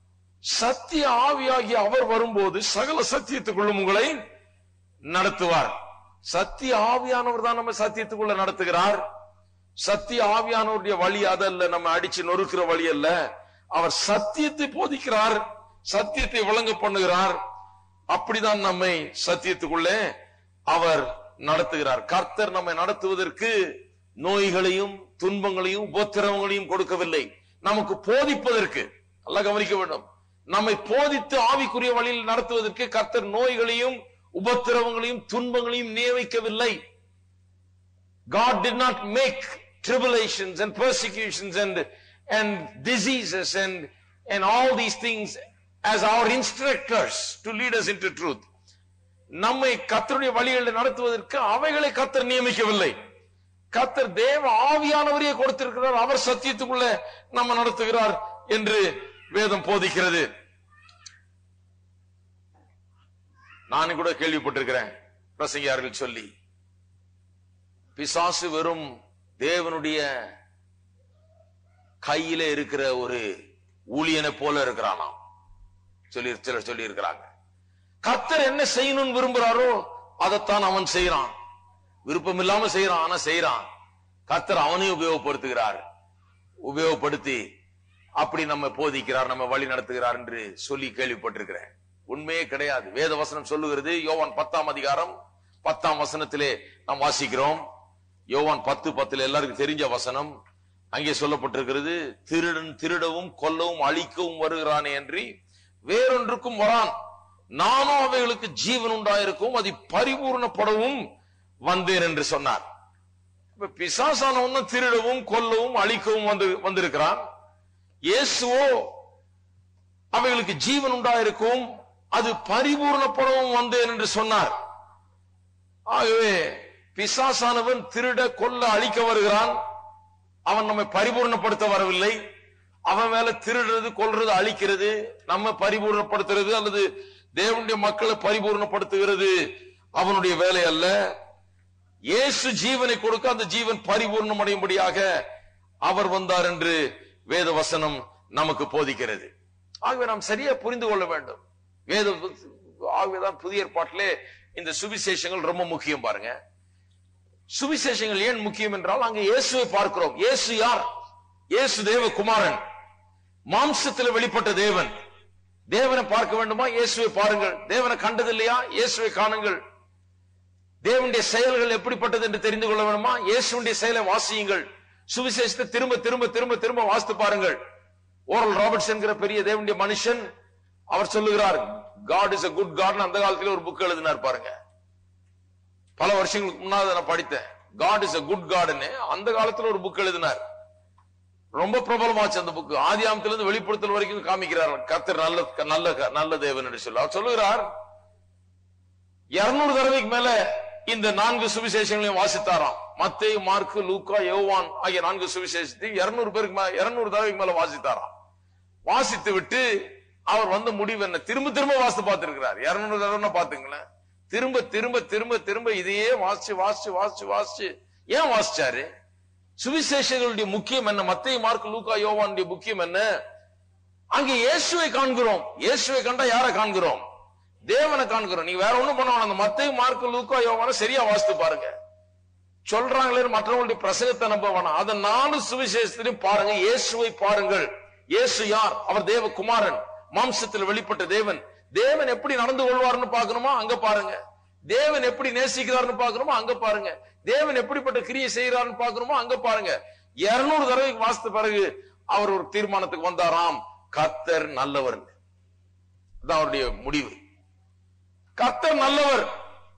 சத்திய ஆவியாகி அவர் வரும்போது சகல சத்தியத்துக்குள்ளும் உங்களை நடத்துவார் சத்திய ஆவியானவர் தான் நம்ம சத்தியத்துக்குள்ள நடத்துகிறார் சத்திய ஆவியானவருடைய வழி அதல்ல நம்ம அடிச்சு நொறுக்கிற வழி அல்ல அவர் சத்தியத்தை போதிக்கிறார் சத்தியத்தை விளங்க பண்ணுகிறார் அப்படிதான் நம்மை சத்தியத்துக்குள்ளே அவர் நடத்துகிறார் கர்த்தர் நம்மை நடத்துவதற்கு நோய்களையும் துன்பங்களையும் உபத்திரவங்களையும் கொடுக்கவில்லை நமக்கு போதிப்பதற்கு நல்லா கவனிக்க வேண்டும் நம்மை போதித்து ஆவிக்குரிய வழியில் நடத்துவதற்கு கர்த்தர் நோய்களையும் உபத்திரவங்களையும் துன்பங்களையும் நியமிக்கவில்லை God did not make tribulations and persecutions and and diseases and and all these things as our instructors to lead us into truth. நம்மை கத்தருடைய வழிகளில் நடத்துவதற்கு அவைகளை கத்தர் நியமிக்கவில்லை கத்தர் தேவ ஆவியானவரையே கொடுத்திருக்கிறார் அவர் சத்தியத்துக்குள்ள நம்ம நடத்துகிறார் என்று வேதம் போதிக்கிறது நானும் கூட கேள்விப்பட்டிருக்கிறேன் பிரசங்கியார்கள் சொல்லி பிசாசு வெறும் தேவனுடைய கையில இருக்கிற ஒரு ஊழியனை போல இருக்கிறானாம் சொல்லி சிலர் சொல்லி இருக்கிறாங்க கத்தர் என்ன செய்யணும்னு விரும்புறாரோ அதைத்தான் அவன் செய்யறான் விருப்பம் இல்லாம செய்யறான் ஆனா செய்யறான் கத்தர் அவனையும் உபயோகப்படுத்துகிறார் உபயோகப்படுத்தி அப்படி நம்ம போதிக்கிறார் நம்ம வழி நடத்துகிறார் என்று சொல்லி கேள்விப்பட்டிருக்கிறேன் உண்மையே கிடையாது வேத வசனம் சொல்லுகிறது யோவான் பத்தாம் அதிகாரம் பத்தாம் வசனத்திலே நாம் வாசிக்கிறோம் யோவான் பத்து பத்துல எல்லாருக்கும் தெரிஞ்ச வசனம் அங்கே சொல்லப்பட்டிருக்கிறது திருடன் திருடவும் கொல்லவும் அழிக்கவும் வருகிறானே என்று வேறொன்றுக்கும் வரான் நானும் அவைகளுக்கு ஜீவன் உண்டாயிருக்கும் அது பரிபூர்ணப்படவும் வந்தேன் என்று சொன்னார் இப்ப பிசாசானவன் திருடவும் கொல்லவும் அழிக்கவும் வந்து வந்திருக்கிறான் இயேசுவோ அவைகளுக்கு ஜீவன் உண்டாயிருக்கும் அது பரிபூர்ணப்படவும் வந்தேன் என்று சொன்னார் ஆகவே பிசாசானவன் திருட கொல்ல அழிக்க வருகிறான் அவன் நம்மை பரிபூர்ணப்படுத்த வரவில்லை அவன் மேல திருடுறது கொல்றது அழிக்கிறது நம்ம பரிபூர்ணப்படுத்துறது அல்லது தேவனுடைய மக்களை பரிபூர்ணப்படுத்துகிறது அவனுடைய வேலை அல்ல இயேசு ஜீவனை கொடுக்க அந்த ஜீவன் பரிபூர்ணம் அடையும்படியாக அவர் வந்தார் என்று வேத வசனம் நமக்கு போதிக்கிறது ஆகவே நாம் சரியா புரிந்து கொள்ள வேண்டும் வேத ஆகவேதான் புதிய ஏற்பாட்டிலே இந்த சுவிசேஷங்கள் ரொம்ப முக்கியம் பாருங்க சுவிசேஷங்கள் ஏன் முக்கியம் என்றால் அங்க இயேசுவை பார்க்கிறோம் இயேசு யார் இயேசு தேவ குமாரன் மாம்சத்தில் வெளிப்பட்ட தேவன் தேவனை பார்க்க வேண்டுமா இயேசுவை பாருங்கள் தேவனை கண்டது இல்லையா இயேசுவை காணுங்கள் தேவனுடைய செயல்கள் எப்படிப்பட்டது என்று தெரிந்து கொள்ள வேண்டுமா இயேசுடைய செயலை வாசியுங்கள் சுவிசேஷத்தை திரும்ப திரும்ப திரும்ப திரும்ப வாசித்து பாருங்கள் ஓரல் ராபர்ட்ஸ் என்கிற பெரிய தேவனுடைய மனுஷன் அவர் சொல்லுகிறார் God is a good God அந்த காலத்துல ஒரு புக் எழுதினார் பாருங்க பல வருஷங்களுக்கு முன்னாடி நான் படித்தேன் காட் இஸ் a குட் காட்னு அந்த காலத்துல ஒரு புக் எழுதினார் ரொம்ப பிரபலமாச்சு அந்த புக் ஆதியாமத்திலிருந்து வெளிப்படுத்தல் வரைக்கும் காமிக்கிறார் கர்த்தர் நல்ல நல்ல நல்ல தேவன் என்று சொல்லி அவர் சொல்லுகிறார் இருநூறு தடவைக்கு மேல இந்த நான்கு சுவிசேஷங்களையும் வாசித்தாராம் மத்தேயு மார்க்கு லூக்கா யோவான் ஆகிய நான்கு சுவிசேஷத்தை இருநூறு பேருக்கு மேல இருநூறு தடவைக்கு மேல வாசித்தாராம் வாசித்து விட்டு அவர் வந்து முடிவு என்ன திரும்ப திரும்ப வாசித்து பார்த்திருக்கிறார் இருநூறு தடவை பாத்துங்களேன் திரும்ப திரும்ப திரும்ப திரும்ப இதையே வாசிச்சு வாசிச்சு வாசிச்சு வாசிச்சு ஏன் வாசிச்சாரு சுவிசேஷங்களுடைய முக்கியம் என்ன மத்திய மார்க் லூக்கா யோவானுடைய முக்கியம் என்ன அங்க இயேசுவை காண்கிறோம் இயேசுவை கண்டா யாரை காண்கிறோம் தேவனை காண்கிறோம் நீங்க வேற ஒண்ணும் பண்ண வேணாம் அந்த மத்திய மார்க் லூக்கா யோவான சரியா வாசித்து பாருங்க சொல்றாங்களே மற்றவங்களுடைய பிரசங்கத்தை நம்ப வேணாம் அதை நாலு சுவிசேஷத்திலையும் பாருங்க இயேசுவை பாருங்கள் இயேசு யார் அவர் தேவ குமாரன் மாம்சத்தில் வெளிப்பட்ட தேவன் தேவன் எப்படி நடந்து கொள்வார்னு பார்க்கணுமா அங்க பாருங்க தேவன் எப்படி நேசிக்கிறார்னு பார்க்கணுமா அங்க பாருங்க தேவன் எப்படிப்பட்ட கிரியை செய்யறாருன்னு பார்க்கணுமா அங்க பாருங்க இருநூறு தடவைக்கு வாசித்த பிறகு அவர் ஒரு தீர்மானத்துக்கு வந்தாராம் கர்த்தர் நல்லவர் அதான் அவருடைய முடிவு கர்த்தர் நல்லவர்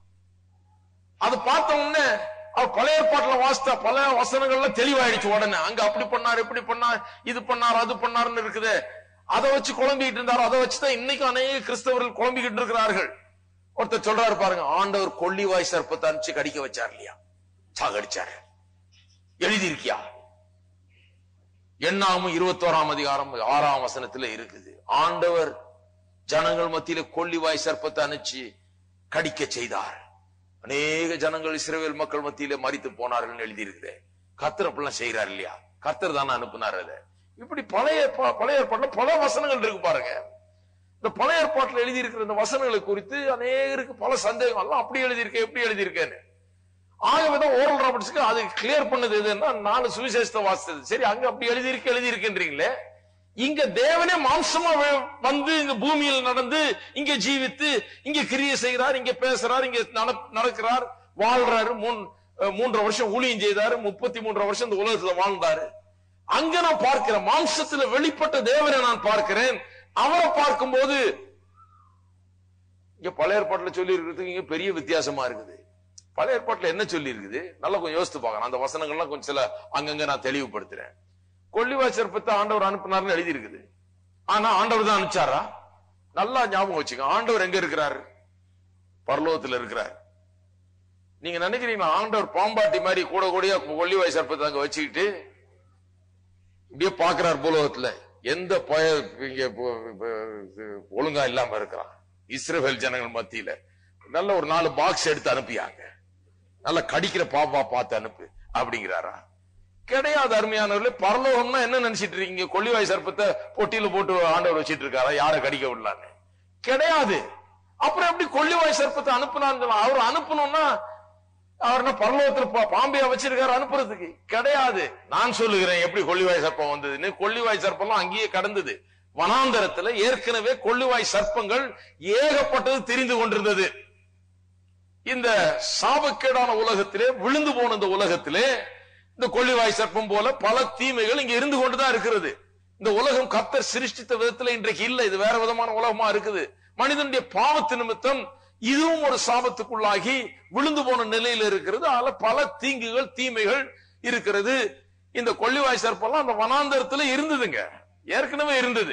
அது பார்த்த உடனே அவர் பழைய ஏற்பாட்டுல வாசித்த பல வசனங்கள்ல தெளிவாயிடுச்சு உடனே அங்க அப்படி பண்ணார் இப்படி பண்ணார் இது பண்ணார் அது பண்ணாருன்னு இருக்குது அதை வச்சு குழம்பிக்கிட்டு இருந்தார் அதை வச்சுதான் இன்னைக்கு அநேக கிறிஸ்தவர்கள் குழம்பிக்கிட்டு இருக்கிறார்கள் ஒருத்தர் சொல்றாரு பாருங்க ஆண்டவர் கொள்ளிவாய் சர்ப்பத்தை அனுப்பிச்சு கடிக்க வச்சார் இல்லையா சாகடிச்சாரு எழுதியிருக்கியா எண்ணாமும் இருபத்தோராம் அதிகாரம் ஆறாம் வசனத்துல இருக்குது ஆண்டவர் ஜனங்கள் மத்தியில கொள்ளிவாய் சர்ப்பத்தை அனுப்பிச்சு கடிக்க செய்தார் அநேக ஜனங்கள் இஸ்ரேல் மக்கள் மத்தியில மறித்து போனார்கள் எழுதியிருக்குது கர்த்தர் அப்படிலாம் செய்யறாரு இல்லையா கர்த்தர் தானே அனுப்புனார் அதை இப்படி பழைய ப- பழைய ஏற்பாட்டுல பல வசனங்கள் இருக்கு பாருங்க இந்த பழைய ஏற்பாட்டுல எழுதியிருக்கிற இந்த வசனங்களை குறித்து அநேகருக்கு பல சந்தேகம் எல்லாம் அப்படி எழுதியிருக்க எப்படி எழுதியிருக்கேன்னு ஆகவேதான் ஓரல் ராபர்ட்ஸ்க்கு அது கிளியர் பண்ணது எதுன்னா நாலு சுவிசேஷத்தை வாசித்தது சரி அங்க அப்படி எழுதியிருக்கு எழுதியிருக்கின்றீங்களே இங்க தேவனே மாம்சமா வே- வந்து இங்க பூமியில் நடந்து இங்க ஜீவித்து இங்க கிரியை செய்கிறார் இங்க பேசுறார் இங்க நட- நடக்கிறார் வாழ்றாரு மூன் அஹ் மூன்றரை வருஷம் ஊழியம் செய்தாரு முப்பத்தி மூன்றரை வருஷம் இந்த உலகத்துல வாழ்ந்தாரு அங்க நான் பார்க்கிறேன் மாம்சத்துல வெளிப்பட்ட தேவனை நான் பார்க்கிறேன் அவரை பார்க்கும்போது இங்க பழைய ஏற்பாட்டுல சொல்லி இருக்கிறதுக்கு இங்க பெரிய வித்தியாசமா இருக்குது பழைய ஏற்பாட்டுல என்ன சொல்லி இருக்குது நல்லா கொஞ்சம் யோசித்து பார்க்கணும் அந்த வசனங்கள்லாம் கொஞ்சம் சில அங்கங்க நான் தெளிவுபடுத்துறேன் கொள்ளிவாய் சிற்பத்தை ஆண்டவர் அனுப்பினார்னு எழுதி இருக்குது ஆனா ஆண்டவர் தான் அனுப்பிச்சாரா நல்லா ஞாபகம் வச்சுக்க ஆண்டவர் எங்க இருக்கிறாரு பரலோகத்துல இருக்கிறார் நீங்க நினைக்கிறீங்களா ஆண்டவர் பாம்பாட்டி மாதிரி கூட கூடயா கொள்ளிவாய் சர்ப்பத்தை அங்க வச்சுக்கிட்டு இப்படியே பாக்குறார் பூலோகத்துல எந்த பய இங்க போ- போ- ஒழுங்கா இல்லாம இருக்கிறான் இஸ்ரவேல் ஜனங்கள் மத்தியில நல்ல ஒரு நாலு பாக்ஸ் எடுத்து அனுப்பியாங்க நல்ல கடிக்கிற பாப்பா பார்த்து அனுப்பு அப்படிங்கிறாரா கிடையாது அருமையானவர்களே பரலோகம்னா என்ன நினைச்சிட்டு இருக்கீங்க கொள்ளிவாய் சர்ப்பத்தை பொட்டியில போட்டு ஆண்டவர் வச்சிட்டு இருக்காரா யாரை கடிக்க விடலான்னு கிடையாது அப்புறம் எப்படி கொள்ளிவாய் சர்ப்பத்தை அனுப்புனான்னு அவர் அனுப்பணும்னா அவர் என்ன பரலோகத்துல பா- பாம்பையா வச்சிருக்காரு அனுப்புறதுக்கு கிடையாது நான் சொல்லுகிறேன் எப்படி கொள்ளிவாய் சர்ப்பம் வந்ததுன்னு கொள்ளிவாய் சர்ப்பம்லாம் அங்கேயே கடந்தது வனாந்தரத்துல ஏற்கனவே கொள்ளிவாய் சர்ப்பங்கள் ஏகப்பட்டது தெரிந்து கொண்டிருந்தது இந்த சாபக்கேடான உலகத்திலே விழுந்து போன இந்த உலகத்திலே இந்த கொள்ளிவாய் சர்ப்பம் போல பல தீமைகள் இங்க இருந்து கொண்டுதான் இருக்கிறது இந்த உலகம் கத்தர் சிருஷ்டித்த விதத்துல இன்றைக்கு இல்ல இது வேற விதமான உலகமா இருக்குது மனிதனுடைய பாவத்து நிமித்தம் இதுவும் ஒரு சாபத்துக்குள்ளாகி விழுந்து போன நிலையில இருக்கிறது அதுல பல தீங்குகள் தீமைகள் இருக்கிறது இந்த கொள்ளிவாய் சர்ப்பம்லாம் அந்த வனாந்தரத்துல இருந்ததுங்க ஏற்கனவே இருந்தது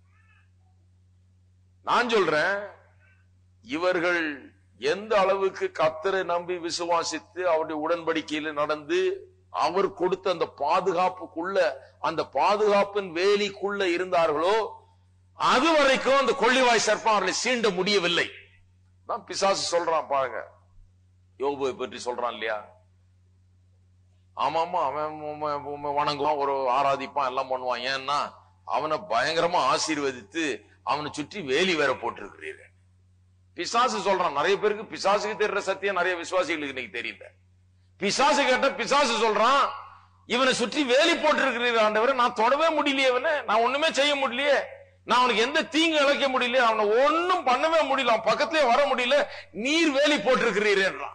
நான் சொல்றேன் இவர்கள் எந்த அளவுக்கு கத்தரை நம்பி விசுவாசித்து அவருடைய உடன்படிக்கையில நடந்து அவர் கொடுத்த அந்த பாதுகாப்புக்குள்ள அந்த பாதுகாப்பின் வேலிக்குள்ள இருந்தார்களோ அது வரைக்கும் அந்த கொள்ளிவாய் சர்ப்பம் அவர்களை சீண்ட முடியவில்லை தான் பிசாசு சொல்றான் பாருங்க யோபுவை பற்றி சொல்றான் இல்லையா ஆமாமா அவன் உம்மை- உம்மை வணங்குவான் ஒரு ஆராதிப்பான் எல்லாம் பண்ணுவான் ஏன்னா அவனை பயங்கரமா ஆசீர்வதித்து அவனை சுற்றி வேலி வேற போட்டிருக்கிறீர்கள் பிசாசு சொல்றான் நிறைய பேருக்கு பிசாசுக்கு தெரிற சத்தியம் நிறைய விசுவாசிகளுக்கு இன்னைக்கு தெரியல பிசாசு கேட்ட பிசாசு சொல்றான் இவனை சுற்றி வேலி போட்டிருக்கிறீர்கள் ஆண்டவரை நான் தொடவே முடியலையே இவனை நான் ஒண்ணுமே செய்ய முடியலையே நான் அவனுக்கு எந்த தீங்கு இழைக்க முடியல அவனை ஒண்ணும் பண்ணவே முடியல அவன் பக்கத்திலே வர முடியல நீர் வேலி போட்டிருக்கிறீர்கள்ன்றான்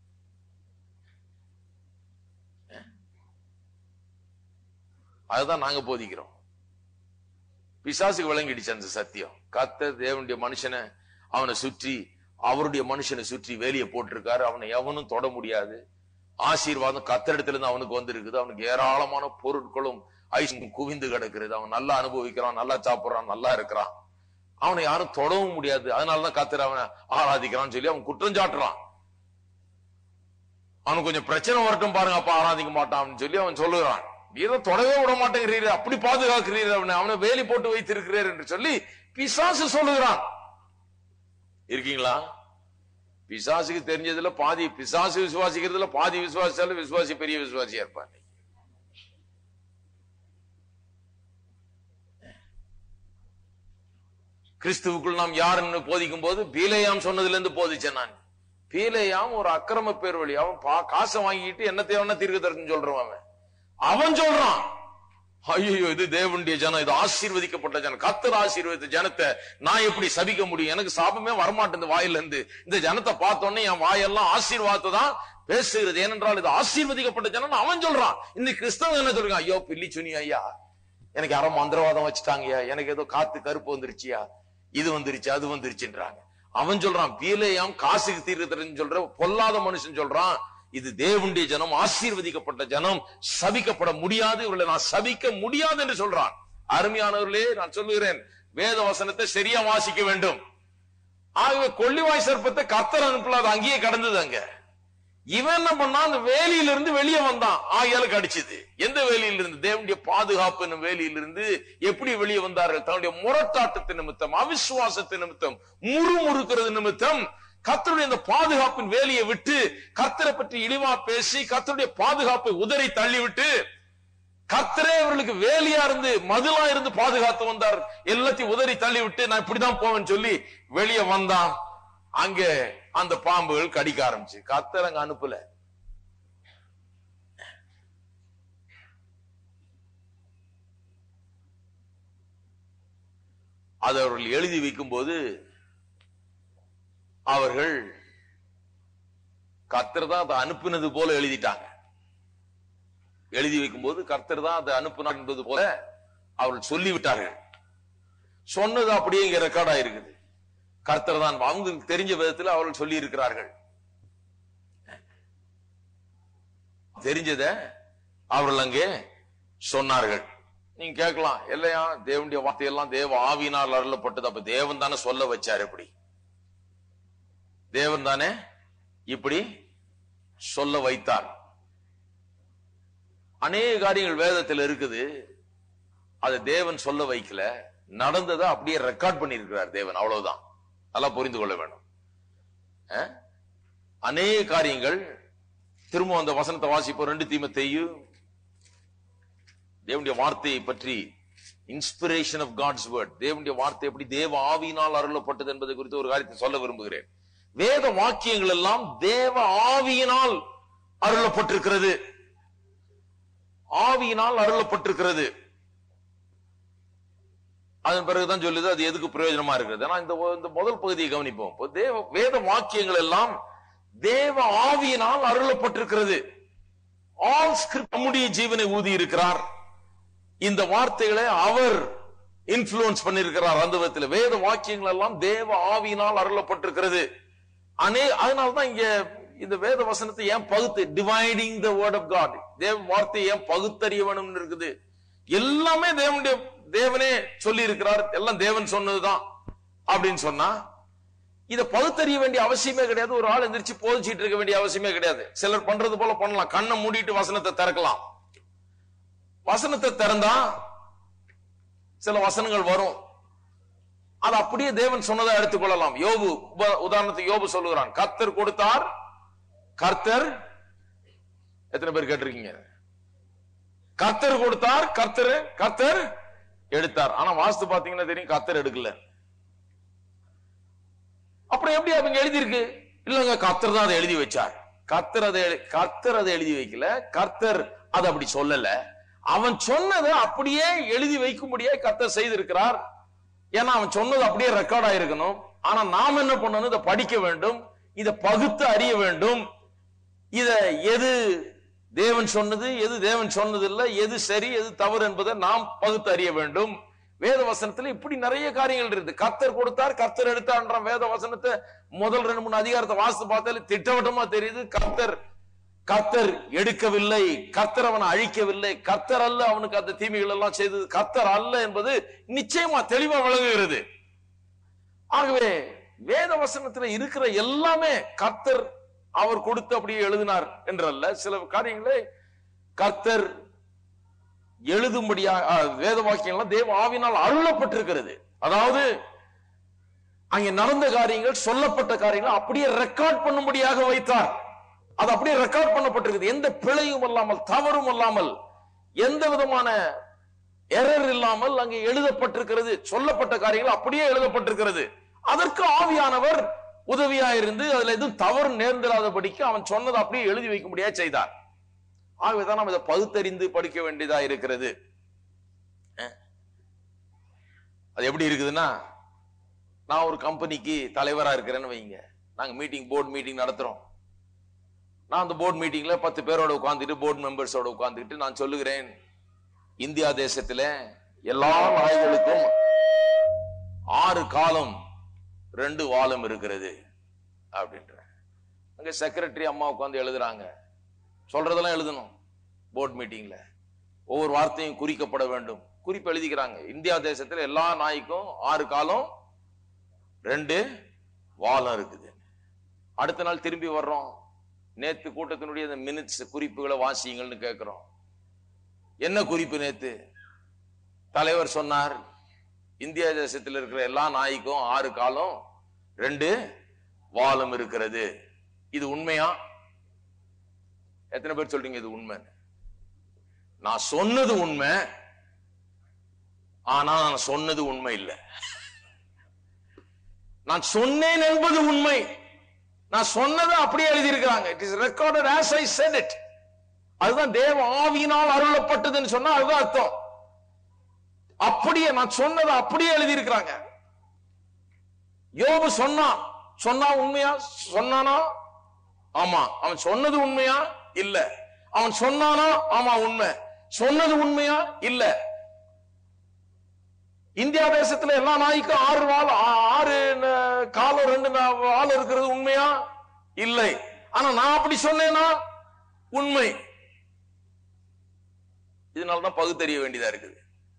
அதுதான் நாங்க போதிக்கிறோம் பிசாசுக்கு விளங்கிடுச்சு அந்த சத்தியம் கத்த தேவனுடைய மனுஷனை அவனை சுற்றி அவருடைய மனுஷனை சுற்றி வேலியை போட்டிருக்காரு அவனை எவனும் தொட முடியாது ஆசீர்வாதம் கத்தரிடத்துல இருந்து அவனுக்கு வந்திருக்குது அவனுக்கு ஏராளமான பொருட்களும் ஐஸ்வர்யம் குவிந்து கிடக்கிறது அவன் நல்லா அனுபவிக்கிறான் நல்லா சாப்பிடுறான் நல்லா இருக்கிறான் அவனை யாரும் தொடவும் முடியாது அதனாலதான் கத்தர் அவனை ஆராதிக்கிறான்னு சொல்லி அவன் குற்றம் சாட்டுறான் அவனுக்கு கொஞ்சம் பிரச்சனை வரட்டும் பாருங்க அப்ப ஆராதிக்க மாட்டான் சொல்லி அவன் சொல்லுகிறான் நீரை தொடவே விட மாட்டேங்கிறீர் அப்படி பாதுகாக்கிறீர் அவனை அவனை வேலி போட்டு வைத்திருக்கிறீர் என்று சொல்லி பிசாசு சொல்லுகிறான் இருக்கீங்களா பிசாசுக்கு தெரிஞ்சதுல பாதி பிசாசு விசுவாசிக்கிறதுல பாதி விசுவாசிச்சாலும் விசுவாசி பெரிய விசுவாசியா இருப்பான் கிறிஸ்துவுக்குள் நாம் யாருன்னு போதிக்கும் போது பீலையாம் சொன்னதுல இருந்து போதிச்சேன் நான் பீலையாம் ஒரு அக்கிரம பேர் வழி அவன் பா- காசை வாங்கிட்டு என்ன தேவனா தீர்க்க தரன்னு சொல்றான் அவன் அவன் சொல்றான் ஐயோ இது தேவனுடைய ஜனம் இது ஆசீர்வதிக்கப்பட்ட ஜனம் கத்தர் ஆசீர்வதித்த ஜனத்தை நான் எப்படி சபிக்க முடியும் எனக்கு சாபமே வரமாட்டேன் வாயில இருந்து இந்த ஜனத்தை பார்த்த உடனே என் வாயெல்லாம் ஆசீர்வாதத்தை தான் பேசுகிறது ஏனென்றால் இது ஆசீர்வதிக்கப்பட்ட ஜனம் அவன் சொல்றான் இந்த கிறிஸ்தவன் என்ன சொல்றான் ஐயோ பில்லி சுனி ஐயா எனக்கு யாரோ மந்திரவாதம் வச்சுட்டாங்கயா எனக்கு ஏதோ காத்து கருப்பு வந்துருச்சியா இது வந்துருச்சு அது வந்துருச்சுன்றாங்க அவன் சொல்றான் பீலையாம் காசுக்கு தீர்க்கத்தரன்னு சொல்ற பொல்லாத மனுஷன் சொல்றான் இது தேவனுடைய ஜனம் ஆசீர்வதிக்கப்பட்ட ஜனம் சபிக்கப்பட முடியாது இவர்களை நான் சபிக்க முடியாது என்று சொல்றான் அருமையானவர்களே நான் சொல்லுகிறேன் வேத வசனத்தை சரியா வாசிக்க வேண்டும் ஆகவே கொள்ளிவாய் சர்ப்பத்தை கர்த்தர் அனுப்பல அது அங்கேயே கடந்தது அங்க இவன் என்ன பண்ணான் அந்த வேலியில இருந்து வெளியே வந்தான் ஆகியால கடிச்சது எந்த வேலியில இருந்து தேவனுடைய பாதுகாப்பு என்னும் வேலியிலிருந்து எப்படி வெளியே வந்தார்கள் தன்னுடைய முரட்டாட்டத்து நிமித்தம் அவிசுவாசத்து நிமித்தம் முறுமுறுக்கிறது நிமித்தம் கர்த்தருடைய அந்த பாதுகாப்பின் வேலியை விட்டு கர்த்தரை பற்றி இழிவா பேசி கர்த்தருடைய பாதுகாப்பை உதறி தள்ளிவிட்டு கர்த்தரே அவர்களுக்கு வேலியா இருந்து மதுலா இருந்து பாதுகாத்து வந்தார் எல்லாத்தையும் உதறி தள்ளி விட்டு நான் இப்படிதான் போவேன்னு சொல்லி வெளியே வந்தான் அங்க அந்த பாம்புகள் கடிக்க ஆரம்பிச்சு கர்த்தர் அங்க அனுப்பல அதை அவர்கள் எழுதி வைக்கும் போது அவர்கள் கர்த்தர் தான் அதை அனுப்பினது போல எழுதிட்டாங்க எழுதி வைக்கும் போது கர்த்தர் தான் அதை அனுப்பினார் என்பது போல அவர்கள் சொல்லிவிட்டார்கள் சொன்னது அப்படியே இங்க ரெக்கார்ட் ஆயிருக்குது கர்த்தர் தான் அவங்களுக்கு தெரிஞ்ச விதத்தில் அவர்கள் சொல்லி இருக்கிறார்கள் தெரிஞ்சத அவர்கள் அங்கே சொன்னார்கள் நீங்க கேட்கலாம் இல்லையா தேவனுடைய வார்த்தையெல்லாம் தேவ ஆவியினால் அருளப்பட்டது அப்ப தேவன் தானே சொல்ல வச்சார் எப்படி தேவன் தானே இப்படி சொல்ல வைத்தார் அநேக காரியங்கள் வேதத்தில் இருக்குது அதை தேவன் சொல்ல வைக்கல நடந்ததை அப்படியே ரெக்கார்ட் பண்ணியிருக்கிறார் தேவன் அவ்வளவுதான் நல்லா புரிந்து கொள்ள வேண்டும் அஹ்? அநேக காரியங்கள் திரும்ப அந்த வசனத்தை வாசிப்போம் ரெண்டு தீமத்தையு தேவனுடைய வார்த்தையை பற்றி இன்ஸ்பிரேஷன் ஆஃப் காட்ஸ் வேர்ட் தேவனுடைய வார்த்தை எப்படி தேவ ஆவியினால் அருளப்பட்டது என்பதை குறித்து ஒரு காரியத்தை சொல்ல விரும்புகிறேன் வேத வாக்கியங்கள் எல்லாம் தேவ ஆவியினால் அருளப்பட்டிருக்கிறது ஆவியினால் அருளப்பட்டிருக்கிறது அதன் பிறகுதான் சொல்லுது அது எதுக்கு பிரயோஜனமா இருக்கிறது ஆனா இந்த இந்த முதல் பகுதியை கவனிப்போம் இப்போ தேவ வேத வாக்கியங்கள் எல்லாம் தேவ ஆவியினால் அருளப்பட்டிருக்கிறது ஆல் ஸ்கிரிப்ட் நம்முடைய ஜீவனை ஊதி இருக்கிறார் இந்த வார்த்தைகளை அவர் இன்ஃபுளுன்ஸ் பண்ணிருக்கிறார் அந்த விதத்தில் வேத வாக்கியங்கள் எல்லாம் தேவ ஆவியினால் அருளப்பட்டிருக்கிறது அனே அதனால்தான் இங்க இந்த வேத வசனத்தை ஏன் பகுத்து dividing the word of God தேவ வார்த்தையை ஏன் பகுத்தறிய வேணும்னு இருக்குது எல்லாமே தேவனுடைய தேவனே சொல்லி இருக்கிறார் எல்லாம் தேவன் சொன்னதுதான் அப்படின்னு சொன்னா இத பகுத்தறிய வேண்டிய அவசியமே கிடையாது ஒரு ஆள் எந்திரிச்சு போதிச்சிட்டு இருக்க வேண்டிய அவசியமே கிடையாது சிலர் பண்றது போல பண்ணலாம் கண்ணை மூடிட்டு வசனத்தை திறக்கலாம் வசனத்தை திறந்தா சில வசனங்கள் வரும் அது அப்படியே தேவன் சொன்னதை எடுத்துக்கொள்ளலாம் யோபு உப- உதாரணத்துக்கு யோபு சொல்லுகிறான் கர்த்தர் கொடுத்தார் கர்த்தர் எத்தனை பேர் கேட்டிருக்கீங்க கர்த்தர் கொடுத்தார் கர்த்தர் கர்த்தர் எடுத்தார் ஆனா வாஸ்து பாத்தீங்கன்னா தெரியும் கத்தர் எடுக்கல அப்புறம் எப்படி அவங்க எழுதியிருக்கு இல்லங்க கர்த்தர் தான் அதை எழுதி வச்சார் கர்த்தர் அதை எழு- கர்த்தர் அதை எழுதி வைக்கல கர்த்தர் அதை அப்படி சொல்லல அவன் சொன்னதை அப்படியே எழுதி வைக்கும்படியே கர்த்தர் செய்திருக்கிறார் ஏன்னா அவன் சொன்னது அப்படியே ரெக்கார்ட் ஆயிருக்கணும் ஆனா நாம் என்ன பண்ணணும் இதை படிக்க வேண்டும் இதை பகுத்து அறிய வேண்டும் இத எது தேவன் சொன்னது எது தேவன் சொன்னது இல்ல எது சரி எது தவறு என்பதை நாம் பகுத்து அறிய வேண்டும் வேத வசனத்துல இப்படி நிறைய காரியங்கள் இருக்குது கர்த்தர் கொடுத்தார் கர்த்தர் எடுத்தார்ன்ற வேத வசனத்தை முதல் ரெண்டு மூணு அதிகாரத்தை வாசித்து பார்த்தாலே திட்டவட்டமா தெரியுது கர்த்தர் கர்த்தர் எடுக்கவில்லை கர்த்தர் அவனை அழிக்கவில்லை கர்த்தர் அல்ல அவனுக்கு அந்த தீமைகள் எல்லாம் செய்தது கர்த்தர் அல்ல என்பது நிச்சயமா தெளிவா விளங்குகிறது ஆகவே வேத வசனத்துல இருக்கிற எல்லாமே கர்த்தர் அவர் கொடுத்து அப்படியே எழுதினார் என்றல்ல சில காரியங்களை கர்த்தர் எழுதும்படியா ஆ, வேத வாக்கியங்கள்லாம் தேவ ஆவினால் அருளப்பட்டிருக்கிறது அதாவது அங்கே நடந்த காரியங்கள் சொல்லப்பட்ட காரியங்கள் அப்படியே ரெக்கார்ட் பண்ணும்படியாக வைத்தார் அது அப்படியே ரெக்கார்ட் பண்ணப்பட்டிருக்குது எந்த பிழையும் இல்லாமல் தவறும் இல்லாமல் எந்த விதமான எரர் இல்லாமல் அங்கே எழுதப்பட்டிருக்கிறது சொல்லப்பட்ட காரியங்கள் அப்படியே எழுதப்பட்டிருக்கிறது அதற்கு ஆவியானவர் உதவியா இருந்து அதுல எதுவும் தவறு நேர்ந்திராதபடிக்கு அவன் சொன்னதை அப்படியே எழுதி வைக்க முடியா செய்தார் ஆகவேதான் நாம் இதை பகுத்தறிந்து படிக்க வேண்டியதா இருக்கிறது அஹ். அது எப்படி இருக்குதுன்னா நான் ஒரு கம்பெனிக்கு தலைவரா இருக்கிறேன்னு வைங்க நாங்க மீட்டிங் போர்டு மீட்டிங் நடத்துறோம் நான் அந்த போர்டு மீட்டிங்ல பத்து பேரோட உட்கார்ந்துட்டு போர்டு மெம்பர்ஸோட உட்கார்ந்துட்டு நான் சொல்லுகிறேன் இந்தியா தேசத்துல எல்லா நாய்களுக்கும் ஆறு காலம் ரெண்டு வாலம் இருக்கிறது அப்படின்ற அங்க செக்ரட்டரி அம்மா உட்கார்ந்து எழுதுறாங்க சொல்றதெல்லாம் எழுதணும் போர்டு மீட்டிங்ல ஒவ்வொரு வார்த்தையும் குறிக்கப்பட வேண்டும் குறிப்பு எழுதிக்கிறாங்க இந்தியா தேசத்துல எல்லா நாய்க்கும் ஆறு காலம் ரெண்டு வாலம் இருக்குது அடுத்த நாள் திரும்பி வர்றோம் நேத்து கூட்டத்தினுடைய அந்த மினிட்ஸ் குறிப்புகளை வாசியுங்கள்னு கேட்கிறோம் என்ன குறிப்பு நேத்து தலைவர் சொன்னார் இந்தியா தேசத்தில் இருக்கிற எல்லா நாய்க்கும் ஆறு காலம் ரெண்டு வாலம் இருக்கிறது இது உண்மையா எத்தனை பேர் சொல்றீங்க இது உண்மை நான் சொன்னது உண்மை ஆனா நான் சொன்னது உண்மை இல்லை நான் சொன்னேன் என்பது உண்மை நான் சொன்னதை அப்படியே எழுதியிருக்கிறாங்க it is recorded as I said it அதுதான் தேவ ஆவியினால் அருளப்பட்டதுன்னு சொன்னா அதுதான் அர்த்தம் அப்படியே நான் சொன்னதை அப்படியே எழுதியிருக்கிறாங்க யோபு சொன்னான் சொன்னா உண்மையா சொன்னானா ஆமா அவன் சொன்னது உண்மையா இல்ல அவன் சொன்னானா ஆமா உண்மை சொன்னது உண்மையா இல்ல இந்தியா தேசத்துல எல்லா நாய்க்கும் ஆறு வால் ஆ- ஆறு ந- காலம் ரெண்டு நா- வால் இருக்கிறது உண்மையா இல்லை ஆனா நான் அப்படி சொன்னேனா உண்மை இதனாலதான் பகுத்தறிய வேண்டியதா இருக்குது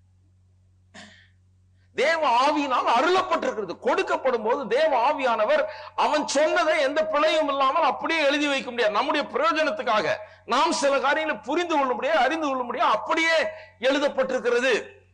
தேவ ஆவியினால் அருளப்பட்டிருக்கிறது கொடுக்கப்படும் போது தேவ ஆவியானவர் அவன் சொன்னதை எந்த பிழையும் இல்லாமல் அப்படியே எழுதி வைக்க முடியாது நம்முடைய பிரயோஜனத்துக்காக நாம் சில காரியங்களை புரிந்து கொள்ள முடியாது அறிந்து கொள்ள முடியாது அப்படியே எழுதப்பட்டிருக்கிறது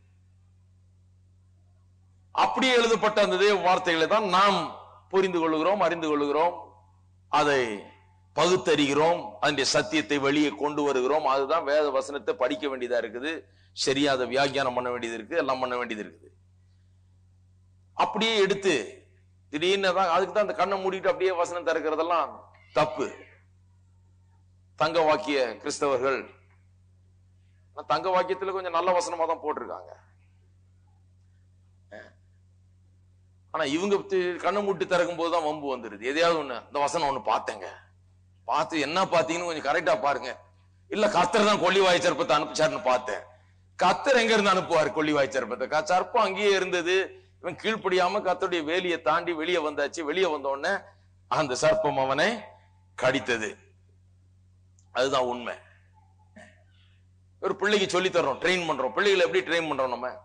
அப்படியே எழுதப்பட்ட அந்த தேவ வார்த்தைகளை தான் நாம் புரிந்து கொள்ளுகிறோம் அறிந்து கொள்ளுகிறோம் அதை பகுத்தறிகிறோம் அதனுடைய சத்தியத்தை வெளியே கொண்டு வருகிறோம் அதுதான் வேத வசனத்தை படிக்க வேண்டியதா இருக்குது சரியா அதை வியாக்கியானம் பண்ண வேண்டியது இருக்கு எல்லாம் பண்ண வேண்டியது இருக்குது அப்படியே எடுத்து திடீர்னு தான் அதுக்கு தான் அந்த கண்ணை மூடிட்டு அப்படியே வசனம் திறக்கிறதெல்லாம் தப்பு தங்க வாக்கிய கிறிஸ்தவர்கள் ஆனா தங்க வாக்கியத்துல கொஞ்சம் நல்ல வசனமா தான் போட்டிருக்காங்க ஆனா இவங்க தி- கண்ணை மூட்டி திறக்கும் போதுதான் வம்பு வந்துருது எதையாவது ஒண்ணு இந்த வசனம் ஒண்ணு பார்த்தேங்க பார்த்து என்ன பார்த்தீங்கன்னு கொஞ்சம் கரெக்டா பாருங்க இல்ல கர்த்தர் தான் கொல்லி வாய் சர்ப்பத்தை அனுப்பிச்சாருன்னு பார்த்தேன் கர்த்தர் எங்க இருந்து அனுப்புவார் கொல்லி வாய் சர்ப்பத்தை க- சர்ப்பம் அங்கேயே இருந்தது இவன் கீழ்ப்படியாம கர்த்தருடைய வேலியை தாண்டி வெளியே வந்தாச்சு வெளியே வந்த உடனே அந்த சர்ப்பம் அவனை கடித்தது அதுதான் உண்மை ஒரு பிள்ளைக்கு சொல்லி தர்றோம் ட்ரெயின் பண்றோம் பிள்ளைகளை எப்படி ட்ரெயின் பண்றோம் நம்ம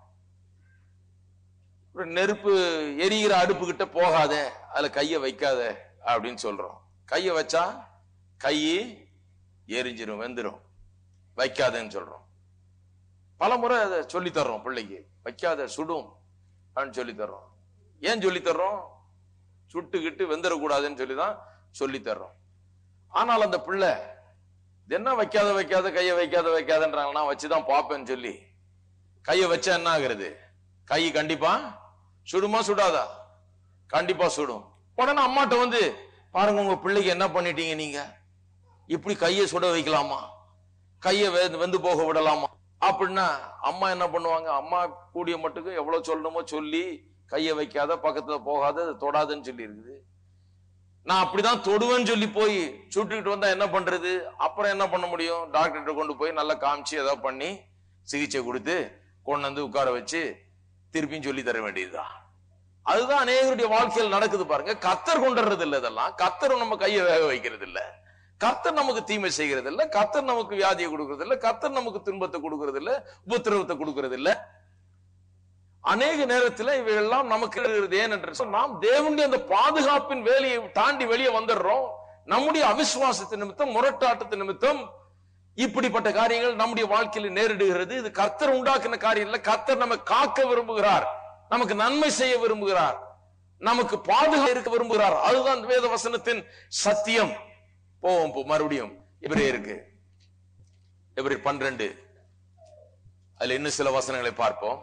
ஒரு நெருப்பு எரிகிற அடுப்பு கிட்ட போகாத அதுல கைய வைக்காத அப்படின்னு சொல்றோம் கைய வச்சா கை எரிஞ்சிரும் வெந்துரும் வைக்காதன்னு சொல்றோம் பல முறை அதை சொல்லி தர்றோம் பிள்ளைக்கு வைக்காத சுடும் அப்படின்னு சொல்லி தர்றோம் ஏன் சொல்லி தர்றோம் சுட்டுக்கிட்டு வெந்துடக்கூடாதுன்னு சொல்லி தான் சொல்லி தர்றோம் ஆனால் அந்த பிள்ளை இது என்ன வைக்காத வைக்காத கையை வைக்காத வைக்காதன்றாங்க நான் வச்சுதான் பார்ப்பேன்னு சொல்லி கைய வச்சா என்ன ஆகுறது கை கண்டிப்பா சுடுமா சுடாதா கண்டிப்பா சுடும் உடனே அம்மாட்ட வந்து பாருங்க உங்க பிள்ளைக்கு என்ன பண்ணிட்டீங்க நீங்க இப்படி கையை சுட வைக்கலாமா கையை வெந்து- வெந்து போக விடலாமா அப்படின்னா அம்மா என்ன பண்ணுவாங்க அம்மா கூடிய மட்டுக்கு எவ்வளவு சொல்லணுமோ சொல்லி கையை வைக்காத பக்கத்துல போகாத அது தொடாதன்னு சொல்லி இருக்குது நான் அப்படிதான் தொடுவேன்னு சொல்லி போய் சுட்டுக்கிட்டு வந்தா என்ன பண்றது அப்புறம் என்ன பண்ண முடியும் டாக்டர்கிட்ட கொண்டு போய் நல்லா காமிச்சு ஏதாவது பண்ணி சிகிச்சை கொடுத்து கொண்டு வந்து உட்கார வச்சு திருப்பியும் சொல்லி தர வேண்டியதுதான் அதுதான் அநேகருடைய வாழ்க்கையில் நடக்குது பாருங்க கத்தர் கொண்டுறது இல்ல இதெல்லாம் கத்தர் நம்ம கையை வேக வைக்கிறது இல்ல கத்தர் நமக்கு தீமை செய்கிறது இல்ல கத்தர் நமக்கு வியாதியை கொடுக்கறது இல்ல கத்தர் நமக்கு துன்பத்தை கொடுக்கறது இல்ல உபத்திரவத்தை கொடுக்கறது இல்ல அநேக நேரத்துல இவையெல்லாம் நமக்கு இருக்கிறது ஏன் என்று சொன்னால், நாம் தேவனுடைய அந்த பாதுகாப்பின் வேலையை தாண்டி வெளியே வந்துடுறோம் நம்முடைய அவிசுவாசத்தின் நிமித்தம் முரட்டாட்டத்தின் நிமித்தம் இப்படிப்பட்ட காரியங்கள் நம்முடைய வாழ்க்கையில் நேரிடுகிறது இது கர்த்தர் உண்டாக்கின காரியம் இல்ல கர்த்தர் நம்ம காக்க விரும்புகிறார் நமக்கு நன்மை செய்ய விரும்புகிறார் நமக்கு பாதுகாப்பு இருக்க விரும்புகிறார் அதுதான் வேத வசனத்தின் சத்தியம் போவோம் போ மறுபடியும் இருக்கு இவரே பன்னிரண்டு அதுல இன்னும் சில வசனங்களை பார்ப்போம்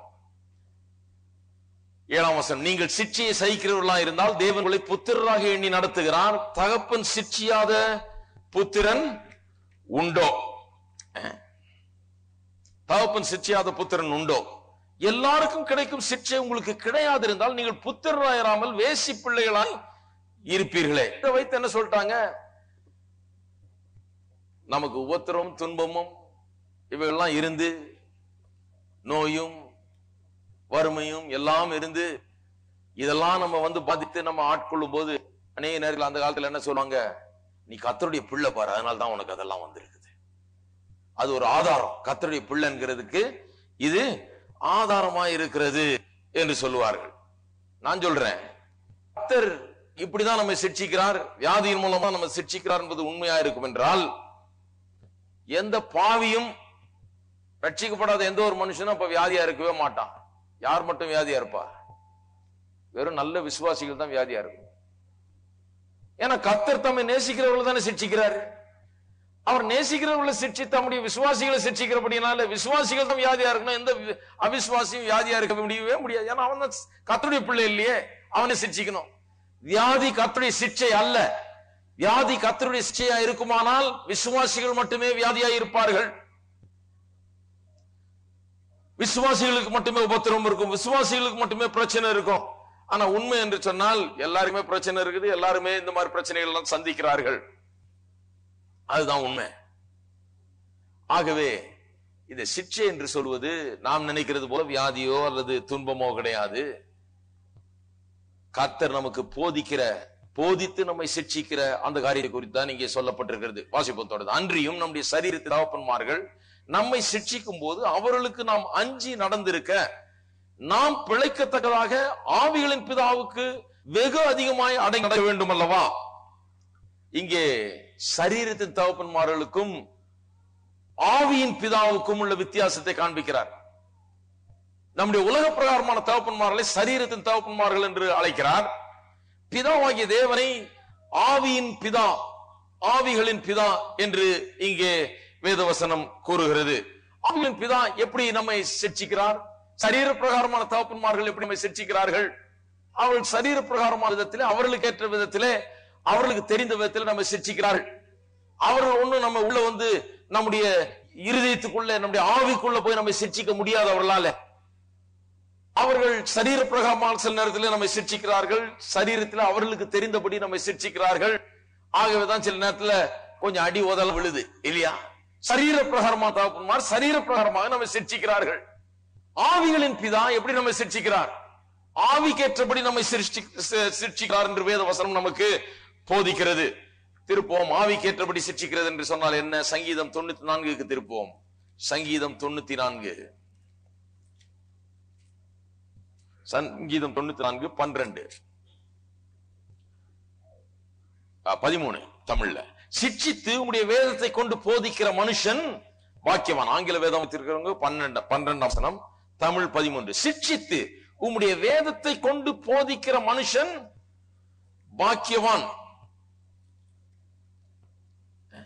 ஏழாம் வசனம் நீங்கள் சிற்சியை சகிக்கிறவர்களா இருந்தால் தேவன் உங்களை புத்திரராக எண்ணி நடத்துகிறார் தகப்பன் சிற்சியாத புத்திரன் உண்டோ அஹ். தகப்பன் சிற்சியாத புத்திரன் உண்டோ எல்லாருக்கும் கிடைக்கும் சிற்சை உங்களுக்கு கிடையாது இருந்தால் நீங்கள் புத்திரராயிராமல் வேசி பிள்ளைகளாய் இருப்பீர்களே இதை வைத்து என்ன சொல்லிட்டாங்க நமக்கு உபத்திரம் துன்பமும் இவைகள்லாம் இருந்து நோயும் வறுமையும் எல்லாம் இருந்து இதெல்லாம் நம்ம வந்து பாதித்து நம்ம ஆட்கொள்ளும் போது அநேக நேரத்தில் அந்த காலத்துல என்ன சொல்லுவாங்க நீ கத்தருடைய பிள்ளை பாரு அதனால தான் உனக்கு அதெல்லாம் வந்திருக்குது அது ஒரு ஆதாரம் கத்தருடைய பிள்ளைங்கிறதுக்கு இது ஆதாரமா இருக்கிறது என்று சொல்லுவார்கள் நான் சொல்றேன் கத்தர் இப்படிதான் நம்ம சிக்ஷிக்கிறார் வியாதியின் மூலமா நம்ம சிக்ஷிக்கிறார் என்பது உண்மையா இருக்கும் என்றால் எந்த பாவியும் ரட்சிக்கப்படாத எந்த ஒரு மனுஷனும் அப்ப வியாதியா இருக்கவே மாட்டான் யார் மட்டும் வியாதியா இருப்பா வெறும் நல்ல விசுவாசிகள் தான் வியாதியா இருக்கும் ஏன்னா கத்தர் தம்மை நேசிக்கிறவர்கள் தானே சிக்ஷிக்கிறாரு அவர் நேசிக்கிறவர்களை சிக்ஷி தம்முடைய விசுவாசிகளை சிக்ஷிக்கிறபடினால விசுவாசிகள் தான் வியாதியா இருக்கணும் எந்த வி- அவிசுவாசியும் வியாதியா இருக்க முடியவே முடியாது ஏன்னா அவன் தான் கத்தருடைய பிள்ளை இல்லையே அவனை சிக்ஷிக்கணும் வியாதி கத்தருடைய சிக்ஷை அல்ல வியாதி கத்தருடைய சிக்ஷையா இருக்குமானால் விசுவாசிகள் மட்டுமே வியாதியா இருப்பார்கள் விசுவாசிகளுக்கு மட்டுமே உபத்திரம் இருக்கும் விசுவாசிகளுக்கு மட்டுமே பிரச்சனை இருக்கும் ஆனா உண்மை என்று சொன்னால் எல்லாருமே பிரச்சனை இருக்குது எல்லாருமே இந்த மாதிரி பிரச்சனைகள் எல்லாம் சந்திக்கிறார்கள் அதுதான் உண்மை ஆகவே இந்த சிக்ஷை என்று சொல்வது நாம் நினைக்கிறது போல வியாதியோ அல்லது துன்பமோ கிடையாது கர்த்தர் நமக்கு போதிக்கிற போதித்து நம்மை சிக்ஷிக்கிற அந்த காரியத்தை குறித்து தான் இங்கே சொல்லப்பட்டிருக்கிறது வாசிப்பத்தோடு அன்றியும் நம்முடைய சரீரத்தில் தகப்பன்மார்கள் நம்மை சிக்ஷிக்கும் போது அவர்களுக்கு நாம் அஞ்சி நடந்திருக்க நாம் பிழைக்கத்தக்கதாக ஆவிகளின் பிதாவுக்கு வெகு அதிகமாய் அடை நட வேண்டும் அல்லவா இங்கே சரீரத்தின் தகப்பன்மார்களுக்கும் ஆவியின் பிதாவுக்கும் உள்ள வித்தியாசத்தை காண்பிக்கிறார் நம்முடைய உலக பிரகாரமான தகப்பன்மார்களை சரீரத்தின் தகப்பன்மார்கள் என்று அழைக்கிறார் பிதாவாகிய தேவனை ஆவியின் பிதா ஆவிகளின் பிதா என்று இங்கே வேதவசனம் கூறுகிறது ஆவியின் பிதா எப்படி நம்மை சிக்ஷிக்கிறார் சரீர பிரகாரமான தகப்பன்மார்கள் எப்படி நம்மை சிக்ஷிக்கிறார்கள் அவர்கள் சரீர பிரகாரமான விதத்திலே அவர்களுக்கு ஏற்ற விதத்திலே அவர்களுக்கு தெரிந்த விதத்திலே நம்மை சிக்ஷிக்கிறார்கள் அவர்கள் ஒண்ணும் நம்ம உள்ள வந்து நம்முடைய இருதயத்துக்குள்ள நம்முடைய ஆவிக்குள்ள போய் நம்மை சிக்ஷிக்க முடியாது அவர்களால அவர்கள் சரீர பிரகாரமான சில நேரத்தில் நம்மை சிக்ஷிக்கிறார்கள் சரீரத்தில் அவர்களுக்கு தெரிந்தபடி நம்மை சிக்ஷிக்கிறார்கள் ஆகவேதான் சில நேரத்துல கொஞ்சம் அடி உதல விழுது இல்லையா சரீர பிரகாரமா தகப்பன்மார் சரீர பிரகாரமாக நம்மை சிக்ஷிக்கிறார்கள் ஆவிகளின் பிதா எப்படி நம்மை சிக்ஷிக்கிறார் ஆவிக்கேற்றபடி நம்மை சிருஷ்டி- சி- சிக்ஷிக்கிறார் என்று வேத வசனம் நமக்கு போதிக்கிறது திருப்போம் ஆவிக்கேற்றபடி சிக்ஷிக்கிறது என்று சொன்னால் என்ன சங்கீதம் தொண்ணூத்தி நான்குக்கு திருப்போம் சங்கீதம் தொண்ணூத்தி நான்கு சங்கீதம் தொண்ணூத்தி நான்கு பன்னிரண்டு பதிமூணு தமிழ்ல சிட்சித்து உடைய வேதத்தை கொண்டு போதிக்கிற மனுஷன் வாக்கியவான் ஆங்கில வேதம் வச்சிருக்கிறவங்க பன்னெண்டு பன்னிரெண்டாம் வசனம் தமிழ் பதிமூன்று சிட்சித்து உம்முடைய வேதத்தை கொண்டு போதிக்கிற மனுஷன் பாக்கியவான்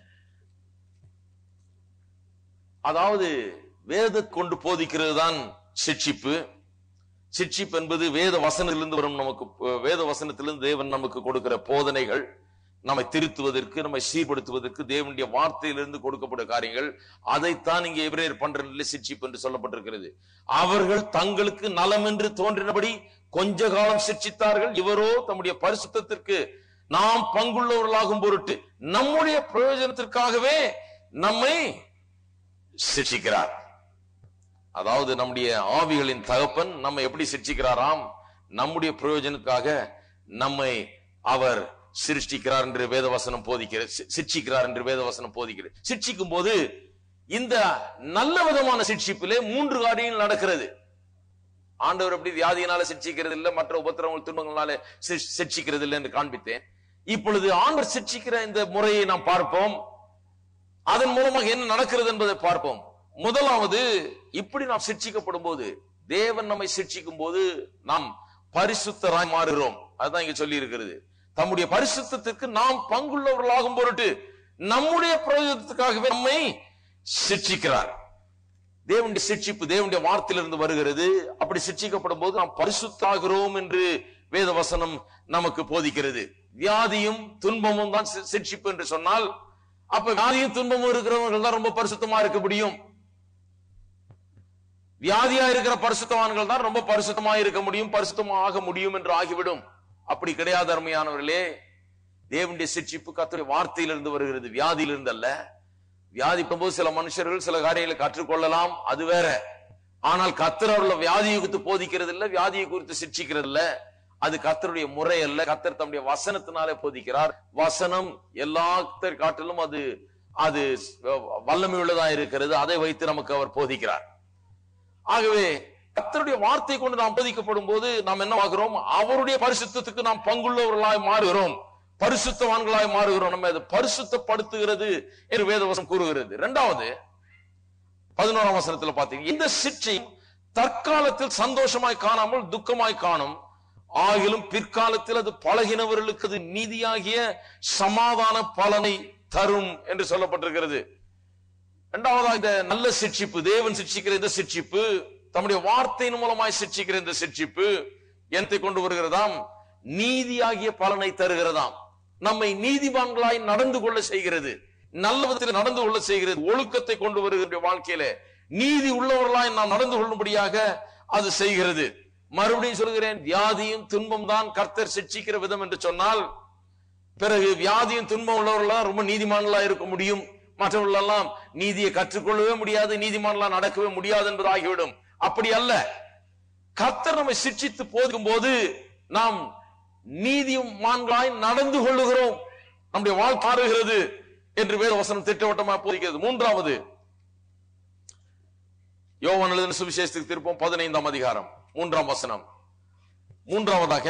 அதாவது வேத கொண்டு போதிக்கிறது தான் சிட்சிப்பு சிட்சிப்பு என்பது வேத வசனத்திலிருந்து வரும் நமக்கு அஹ், வேத வசனத்திலிருந்து தேவன் நமக்கு கொடுக்கிற போதனைகள் நம்மை திருத்துவதற்கு நம்மை சீர்படுத்துவதற்கு தேவனுடைய வார்த்தையிலிருந்து கொடுக்கப்பட்ட காரியங்கள் அதைத்தான் இங்கே எபிரேயர் பன்னிரண்டில் சிட்சிப்பு என்று சொல்லப்பட்டிருக்கிறது அவர்கள் தங்களுக்கு நலம் என்று தோன்றினபடி கொஞ்ச காலம் சிட்சித்தார்கள் இவரோ தம்முடைய பரிசுத்தத்திற்கு நாம் பங்குள்ளவர்களாகும் பொருட்டு நம்முடைய பிரயோஜனத்திற்காகவே நம்மை சிட்சிக்கிறார் அதாவது நம்முடைய ஆவிகளின் தகப்பன் நம்மை எப்படி சிட்சிக்கிறாராம் நம்முடைய பிரயோஜனத்துக்காக நம்மை அவர் சிருஷ்டிக்கிறார் என்று வேதவசனம் போதிக்கிற சி- சிட்சிக்கிறார் என்று வேதவசனம் போதிக்கிறது சிட்சிக்கும் போது இந்த நல்ல விதமான சிட்சிப்பிலே மூன்று காரியங்கள் நடக்கிறது ஆண்டவர் எப்படி வியாதியினால சிட்சிக்கிறது இல்ல மற்ற உபத்திரவங்கள் துன்பங்களால சி- சிட்சிக்கிறது இல்லை என்று காண்பித்தேன் இப்பொழுது ஆண்டவர் சிட்சிக்கிற இந்த முறையை நாம் பார்ப்போம் அதன் மூலமாக என்ன நடக்கிறது என்பதை பார்ப்போம் முதலாவது இப்படி நாம் சிட்சிக்கப்படும் போது தேவன் நம்மை சிட்சிக்கும் போது நாம் பரிசுத்தராய் மாறுகிறோம் அதுதான் இங்க சொல்லி இருக்கிறது தம்முடைய பரிசுத்தத்திற்கு நாம் பங்குள்ளவர்களாகும் பொருட்டு நம்முடைய பிரயோஜனத்துக்காகவே நம்மை சிட்சிக்கிறார் தேவனுடைய சிட்சிப்பு தேவனுடைய வார்த்தையிலிருந்து வருகிறது அப்படி சிட்சிக்கப்படும் போது நாம் பரிசுத்தாகிறோம் என்று வேத வசனம் நமக்கு போதிக்கிறது வியாதியும் துன்பமும் தான் சி- சிட்சிப்பு என்று சொன்னால் அப்ப வியாதியும் துன்பமும் இருக்கிறவர்கள் தான் ரொம்ப பரிசுத்தமா இருக்க முடியும் வியாதியா இருக்கிற பரிசுத்தவான்கள் தான் ரொம்ப பரிசுத்தமா இருக்க முடியும் பரிசுத்தமா ஆக முடியும் என்று ஆகிவிடும் அப்படி கிடையாது அருமையானவர்களே தேவனுடைய சிட்சிப்பு கத்துடைய வார்த்தையிலிருந்து வருகிறது வியாதியிலிருந்து அல்ல வியாதிக்கும் போது சில மனுஷர்கள் சில காரியங்களை கற்றுக்கொள்ளலாம் அது வேற ஆனால் கத்தர் அவர்கள வியாதியை குறித்து போதிக்கிறது இல்ல வியாதியை குறித்து சிட்சிக்கிறது இல்ல அது கத்தருடைய முறை அல்ல கத்தர் தம்முடைய வசனத்தினாலே போதிக்கிறார் வசனம் எல்லாத்தர் காட்டிலும் அது அது வல்லமை உள்ளதா இருக்கிறது அதை வைத்து நமக்கு அவர் போதிக்கிறார் ஆகவே கர்த்தருடைய வார்த்தை கொண்டு நாம் போதிக்கப்படும் போது நாம் என்ன ஆகிறோம் அவருடைய பரிசுத்தத்துக்கு நாம் பங்குள்ளவர்களாய் மாறுகிறோம் பரிசுத்தவான்களாய் மாறுகிறோம் நம்ம அதை பரிசுத்தப்படுத்துகிறது என்று வேதவசம் கூறுகிறது இரண்டாவது பதினோராம் வசனத்துல பாத்தீங்க இந்த சிற்றை தற்காலத்தில் சந்தோஷமாய் காணாமல் துக்கமாய் காணும் ஆகிலும் பிற்காலத்தில் அது பழகினவர்களுக்கு அது நீதியாகிய சமாதான பலனை தரும் என்று சொல்லப்பட்டிருக்கிறது இரண்டாவதா இந்த நல்ல சிட்சிப்பு தேவன் சிட்சிக்கிற இந்த சிட்சிப்பு தம்முடைய வார்த்தையின் மூலமாய் சிட்சிக்கிற இந்த சிட்சிப்பு என்னத்தை கொண்டு வருகிறதாம் நீதியாகிய பலனை தருகிறதாம் நம்மை நீதிமான்களாய் நடந்து கொள்ள செய்கிறது நல்ல விதத்தில் நடந்து கொள்ள செய்கிறது ஒழுக்கத்தை கொண்டு வருகிற வாழ்க்கையில நீதி உள்ளவர்களாய் நாம் நடந்து கொள்ளும்படியாக அது செய்கிறது மறுபடியும் சொல்கிறேன் வியாதியும் துன்பம் தான் கர்த்தர் சிட்சிக்கிற விதம் என்று சொன்னால் பிறகு வியாதியும் துன்பம் உள்ளவர்களாம் ரொம்ப நீதிமான்களா இருக்க முடியும் மற்றவர்கள் எல்லாம் நீதியை கற்றுக்கொள்ளவே முடியாது நீதிமான்களா நடக்கவே முடியாது என்பது ஆகிவிடும் அப்படி அல்ல கர்த்தர் நம்மை சிட்சித்து போதும் போது நாம் நீதிமான்களாய் நடந்து கொள்ளுகிறோம் நம்முடைய வாழ்க்கை மாறுகிறது என்று வேத வசனம் திட்டவட்டமா போதிக்கிறது மூன்றாவது யோவான் எழுதின சுவிசேஷத்துக்கு திருப்பம் பதினைந்தாம் அதிகாரம் மூன்றாம் வசனம் மூன்றாவதாக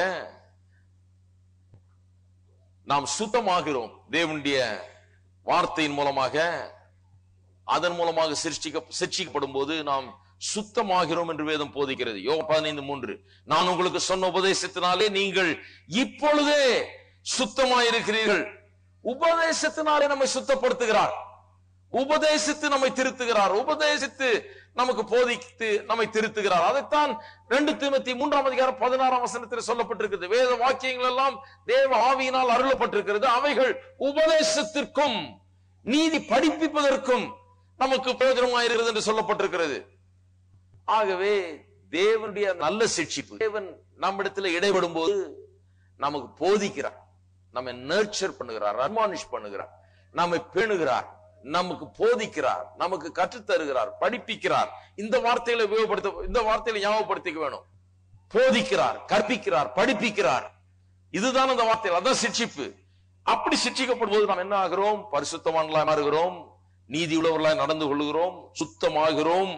நாம் சுத்தமாகிறோம் தேவனுடைய வார்த்தையின் மூலமாக அதன் மூலமாக சிருஷ்டிக்க சிருஷ்டிக்கப்படும் போது நாம் சுத்தமாகிறோம் என்று வேதம் போதிக்கிறது யோக பதினைந்து மூன்று நான் உங்களுக்கு சொன்ன உபதேசத்தினாலே நீங்கள் இப்பொழுதே சுத்தமாயிருக்கிறீர்கள் உபதேசத்தினாலே நம்மை சுத்தப்படுத்துகிறார் உபதேசித்து நம்மை திருத்துகிறார் உபதேசித்து நமக்கு போதித்து நம்மை திருத்துகிறார் அதைத்தான் ரெண்டு தீமத்தி மூன்றாம் அதிகாரம் பதினாறாம் வசனத்தில் சொல்லப்பட்டிருக்கிறது வேத வாக்கியங்கள் எல்லாம் தேவ ஆவியினால் அருளப்பட்டிருக்கிறது அவைகள் உபதேசத்திற்கும் நீதி படிப்பிப்பதற்கும் நமக்கு பிரயோஜனமாயிருக்கிறது என்று சொல்லப்பட்டிருக்கிறது ஆகவே தேவனுடைய நல்ல சிக்ஷிப்பு தேவன் நம்மிடத்தில் இடைபடும் போது நமக்கு போதிக்கிறார் நம்மை நர்ச்சர் பண்ணுகிறார் அட்மானிஷ் பண்ணுகிறார் நம்மை பேணுகிறார் நமக்கு போதிக்கிறார் நமக்கு கற்றுத்தருகிறார் படிப்பிக்கிறார் இந்த வார்த்தைகளை உபயோகப்படுத்த இந்த வார்த்தையில ஞாபகப்படுத்திக்க வேணும் போதிக்கிறார் கற்பிக்கிறார் படிப்பிக்கிறார் இதுதான் அந்த வார்த்தை அதான் சிட்சிப்பு அப்படி சிட்சிக்கப்படும் போது நாம் என்ன ஆகிறோம் பரிசுத்தவான்களாய் மாறுகிறோம் நீதி உள்ளவர்களாய் நடந்து கொள்கிறோம் சுத்தமாகிறோம்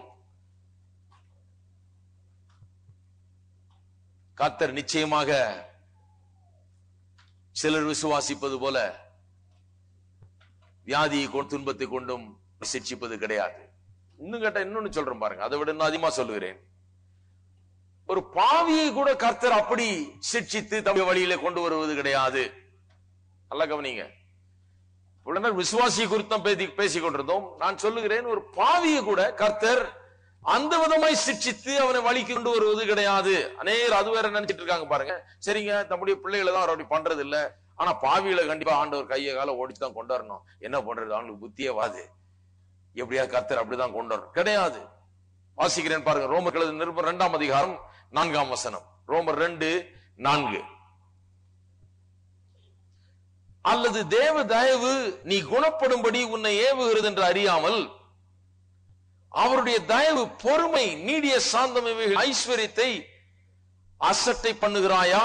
கத்தர் நிச்சயமாக சிலர் விசுவாசிப்பது போல வியாதியை கொண்டு துன்பத்தை கொண்டும் சிக்ஷிப்பது கிடையாது இன்னும் கேட்டா இன்னொன்னு சொல்றேன் பாருங்க அதை விட இன்னும் அதிகமா சொல்லுகிறேன் ஒரு பாவியை கூட கர்த்தர் அப்படி சிக்ஷித்து தம்முடைய வழியில கொண்டு வருவது கிடையாது நல்லா கவனிங்க இவ்வளவு நேரம் விசுவாசியை குறித்து தான் பேசி பேசிக் கொண்டிருந்தோம் நான் சொல்லுகிறேன் ஒரு பாவியை கூட கர்த்தர் அந்த விதமாய் சிக்ஷித்து அவனை வழிக்கு கொண்டு வருவது கிடையாது அநேகர் அது வேற நினைச்சிட்டு இருக்காங்க பாருங்க சரிங்க தம்முடைய பிள்ளைகளை தான் அவர் அப்படி பண்றது இல்ல ஆனா பாவிகளை கண்டிப்பா ஆண்டவர் கையை கால ஓடிச்சு தான் கொண்டு வரணும் என்ன பண்றது அவனுக்கு புத்தியே வாது எப்படியா கர்த்தர் அப்படிதான் கொண்டு வரணும் கிடையாது வாசிக்கிறேன் பாருங்க ரோமர் கழுது நிருபம் இரண்டாம் அதிகாரம் நான்காம் வசனம் ரோமர் ரெண்டு நான்கு அல்லது தேவ தயவு நீ குணப்படும்படி உன்னை ஏவுகிறது என்று அறியாமல் அவருடைய தயவு பொறுமை நீடிய சாந்தம் இவைகள் ஐஸ்வர்யத்தை அசட்டை பண்ணுகிறாயா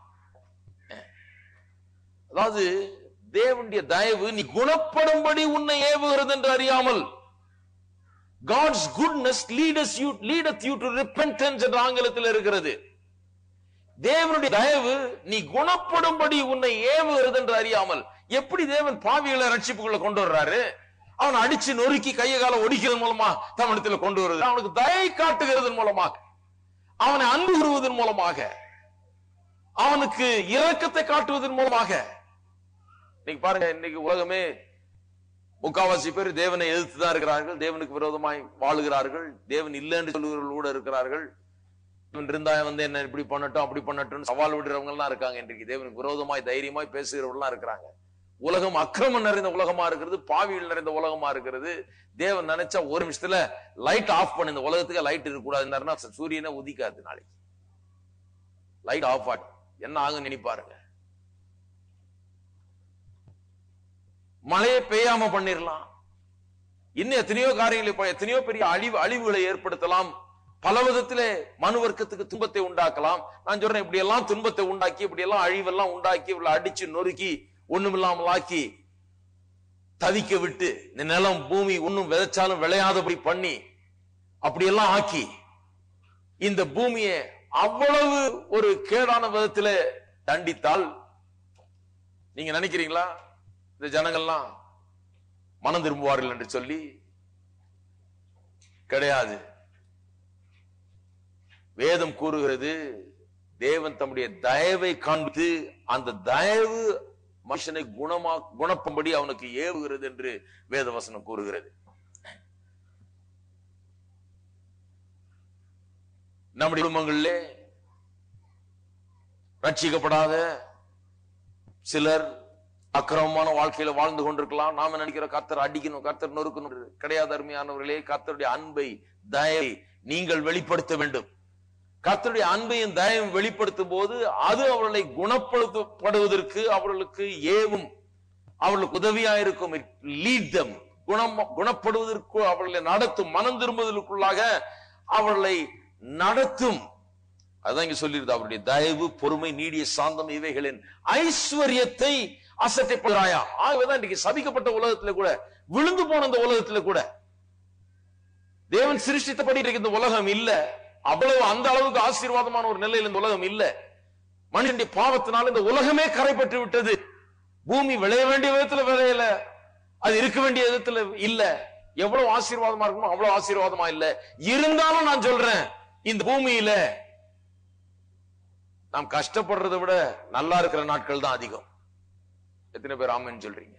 அதாவது தேவனுடைய தயவு நீ குணப்படும்படி உன்னை ஏவுகிறது என்று அறியாமல் God's goodness leads you leadeth you to repentance என்ற ஆங்கிலத்தில் இருக்கிறது தேவனுடைய தயவு நீ குணப்படும்படி உன்னை ஏவுகிறது என்று அறியாமல் எப்படி தேவன் பாவிகளை ரட்சிப்புக்குள்ள கொண்டு வர்றாரு அவன் அடிச்சு நொறுக்கி கையை கால ஒடிக்கிறது மூலமா தமிழத்துல கொண்டு வருது அவனுக்கு தயை காட்டுகிறதன் மூலமாக அவனை அன்பு கூறுவதன் மூலமாக அவனுக்கு இரக்கத்தை காட்டுவதன் மூலமாக இன்னைக்கு பாருங்க இன்னைக்கு உலகமே முக்காவாசி பேர் தேவனை எதிர்த்து தான் இருக்கிறார்கள் தேவனுக்கு விரோதமாய் வாழுகிறார்கள் தேவன் இல்லை என்று சொல்லுகிறவர்கள் கூட இருக்கிறார்கள் இவன் இருந்தா வந்து என்ன இப்படி பண்ணட்டும் அப்படி பண்ணட்டும் சவால் விடுறவங்க எல்லாம் இருக்காங்க இன்றைக்கு தேவனுக்கு விரோதமாய் தைரியமாய் பேசுகிறவர்கள் இருக்கிறாங்க உலகம் அக்கிரமம் நிறைந்த உலகமா இருக்கிறது பாவிகள் நிறைந்த உலகமா இருக்கிறது தேவன் நினைச்சா ஒரு நிமிஷத்துல லைட் ஆஃப் பண்ணு இந்த உலகத்துக்கு லைட் இருக்கக்கூடாதுன்னா சூரியனே உதிக்காது நாளைக்கு லைட் ஆஃப் ஆட் என்ன ஆகும் நினைப்பாருங்க மழையை பெய்யாம பண்ணிரலாம் இன்னும் எத்தனையோ காரியங்களை இப்ப எத்தனையோ பெரிய அழிவு அழிவுகளை ஏற்படுத்தலாம் பல விதத்திலே மனு வர்க்கத்துக்கு துன்பத்தை உண்டாக்கலாம் நான் சொல்றேன் இப்படி எல்லாம் துன்பத்தை உண்டாக்கி இப்படி எல்லாம் அழிவெல்லாம் உண்டாக்கி இவ்வளவு அடிச்சு நொறுக்கி ஒண்ணுமில்லாமல் ஆக்கி தவிக்க விட்டு இந்த நிலம் பூமி ஒண்ணும் விதைச்சாலும் விளையாதபடி பண்ணி அப்படியெல்லாம் ஆக்கி இந்த பூமியை அவ்வளவு ஒரு கேடான விதத்துல தண்டித்தால் நீங்க நினைக்கிறீங்களா இந்த ஜனங்கள்லாம் மனம் திரும்புவார்கள் என்று சொல்லி கிடையாது வேதம் கூறுகிறது தேவன் தம்முடைய தயவை காண்பித்து அந்த தயவு மனுஷனை குணமா குணப்பும்படி அவனுக்கு ஏவுகிறது என்று வேதவசனம் கூறுகிறது நம்முடைய குடும்பங்களிலே ரட்சிக்கப்படாத சிலர் அக்கிரமமான வாழ்க்கையில வாழ்ந்து கொண்டிருக்கலாம் நாம நினைக்கிற கர்த்தர் அடிக்கணும் கர்த்தர் நொறுக்கணும் கிடையாது அருமையானவர்களே கர்த்தருடைய அன்பை தயை நீங்கள் வெளிப்படுத்த வேண்டும் கர்த்தருடைய அன்பையும் தயவும் வெளிப்படுத்தும் போது அது அவர்களை குணப்படுத்தப்படுவதற்கு அவர்களுக்கு ஏவும் அவர்களுக்கு உதவியா இருக்கும் லீட் தம் குணம் குணப்படுவதற்கு அவர்களை நடத்தும் மனம் திரும்புவதற்குள்ளாக அவர்களை நடத்தும் அதான் இங்க சொல்லிருது அவருடைய தயவு பொறுமை நீடிய சாந்தம் இவைகளின் ஐஸ்வர்யத்தை அசட்டைப்படுறாயா ஆகவேதான் இன்றைக்கு சபிக்கப்பட்ட உலகத்துல கூட விழுந்து போன இந்த உலகத்துல கூட தேவன் சிருஷ்டித்தபடி இன்றைக்கு இந்த உலகம் இல்ல அவ்வளவு அந்த அளவுக்கு ஆசீர்வாதமான ஒரு நிலையில் இந்த உலகம் இல்ல மனிதனுடைய பாவத்தினால் இந்த உலகமே கரைப்பட்டு விட்டது பூமி விளைய வேண்டிய விதத்துல விளையல அது இருக்க வேண்டிய விதத்துல இல்ல எவ்வளவு ஆசீர்வாதமா இருக்குமோ அவ்வளவு ஆசீர்வாதமா இல்ல இருந்தாலும் நான் சொல்றேன் இந்த பூமியில நாம் கஷ்டப்படுறதை விட நல்லா இருக்கிற நாட்கள் தான் அதிகம் எத்தனை பேர் ஆமென்னு சொல்றீங்க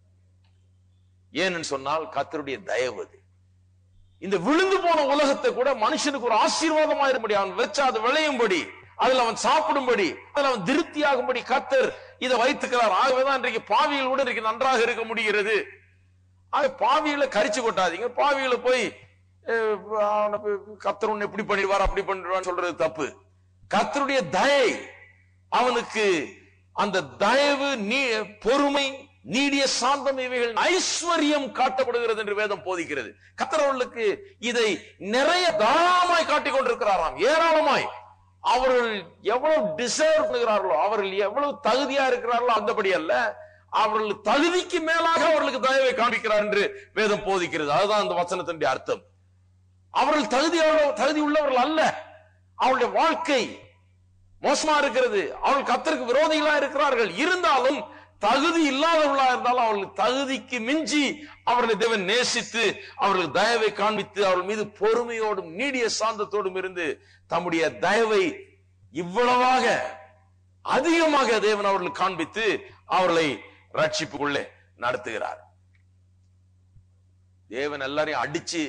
ஏன்னு சொன்னால் கத்தருடைய தயவு அது இந்த விழுந்து போன உலகத்தை கூட மனுஷனுக்கு ஒரு ஆசீர்வாதமா இருப்படி அவன் வச்சா அது விளையும்படி அதுல அவன் சாப்பிடும்படி அதுல அவன் திருப்தியாகும்படி கத்தர் இதை வைத்துக்கிறார் ஆகவேதான் இன்றைக்கு பாவிகள் கூட இன்றைக்கு நன்றாக இருக்க முடிகிறது ஆக பாவிகளை கரிச்சு கொட்டாதீங்க பாவிகளை போய் அஹ், அவனை போய் கத்தர் உன்னை இப்படி பண்ணிடுவார் அப்படி பண்ணிடுவான்னு சொல்றது தப்பு கத்தருடைய தயை அவனுக்கு அந்த தயவு நீ பொறுமை நீடிய சாந்தம் இவைகள் ஐஸ்வர்யம் காட்டப்படுகிறது என்று வேதம் போதிக்கிறது கத்தர் அவர்களுக்கு இதை நிறைய தாராளமாய் காட்டிக் கொண்டிருக்கிறாராம் ஏராளமாய் அவர்கள் எவ்வளவு டிசர்வ் பண்ணுகிறார்களோ அவர்கள் எவ்வளவு தகுதியா இருக்கிறார்களோ அந்தபடி அல்ல அவர்கள் தகுதிக்கு மேலாக அவர்களுக்கு தயவை காண்பிக்கிறார் என்று வேதம் போதிக்கிறது அதுதான் அந்த வசனத்தினுடைய அர்த்தம் அவர்கள் தகுதி தகுதி உள்ளவர்கள் அல்ல அவருடைய வாழ்க்கை மோசமா இருக்கிறது அவர்கள் கத்தருக்கு விரோதிகளா இருக்கிறார்கள் இருந்தாலும் தகுதி இல்லாதவர்களா இருந்தாலும் அவர்களுக்கு தகுதிக்கு மிஞ்சி அவர்களை தேவன் நேசித்து அவர்களுக்கு தயவை காண்பித்து அவர்கள் மீது பொறுமையோடும் நீடிய சாந்தத்தோடும் இருந்து தம்முடைய தயவை இவ்வளவாக அதிகமாக தேவன் அவர்களுக்கு காண்பித்து அவர்களை ரட்சிப்புக்குள்ளே நடத்துகிறார் தேவன் எல்லாரையும் அடிச்சு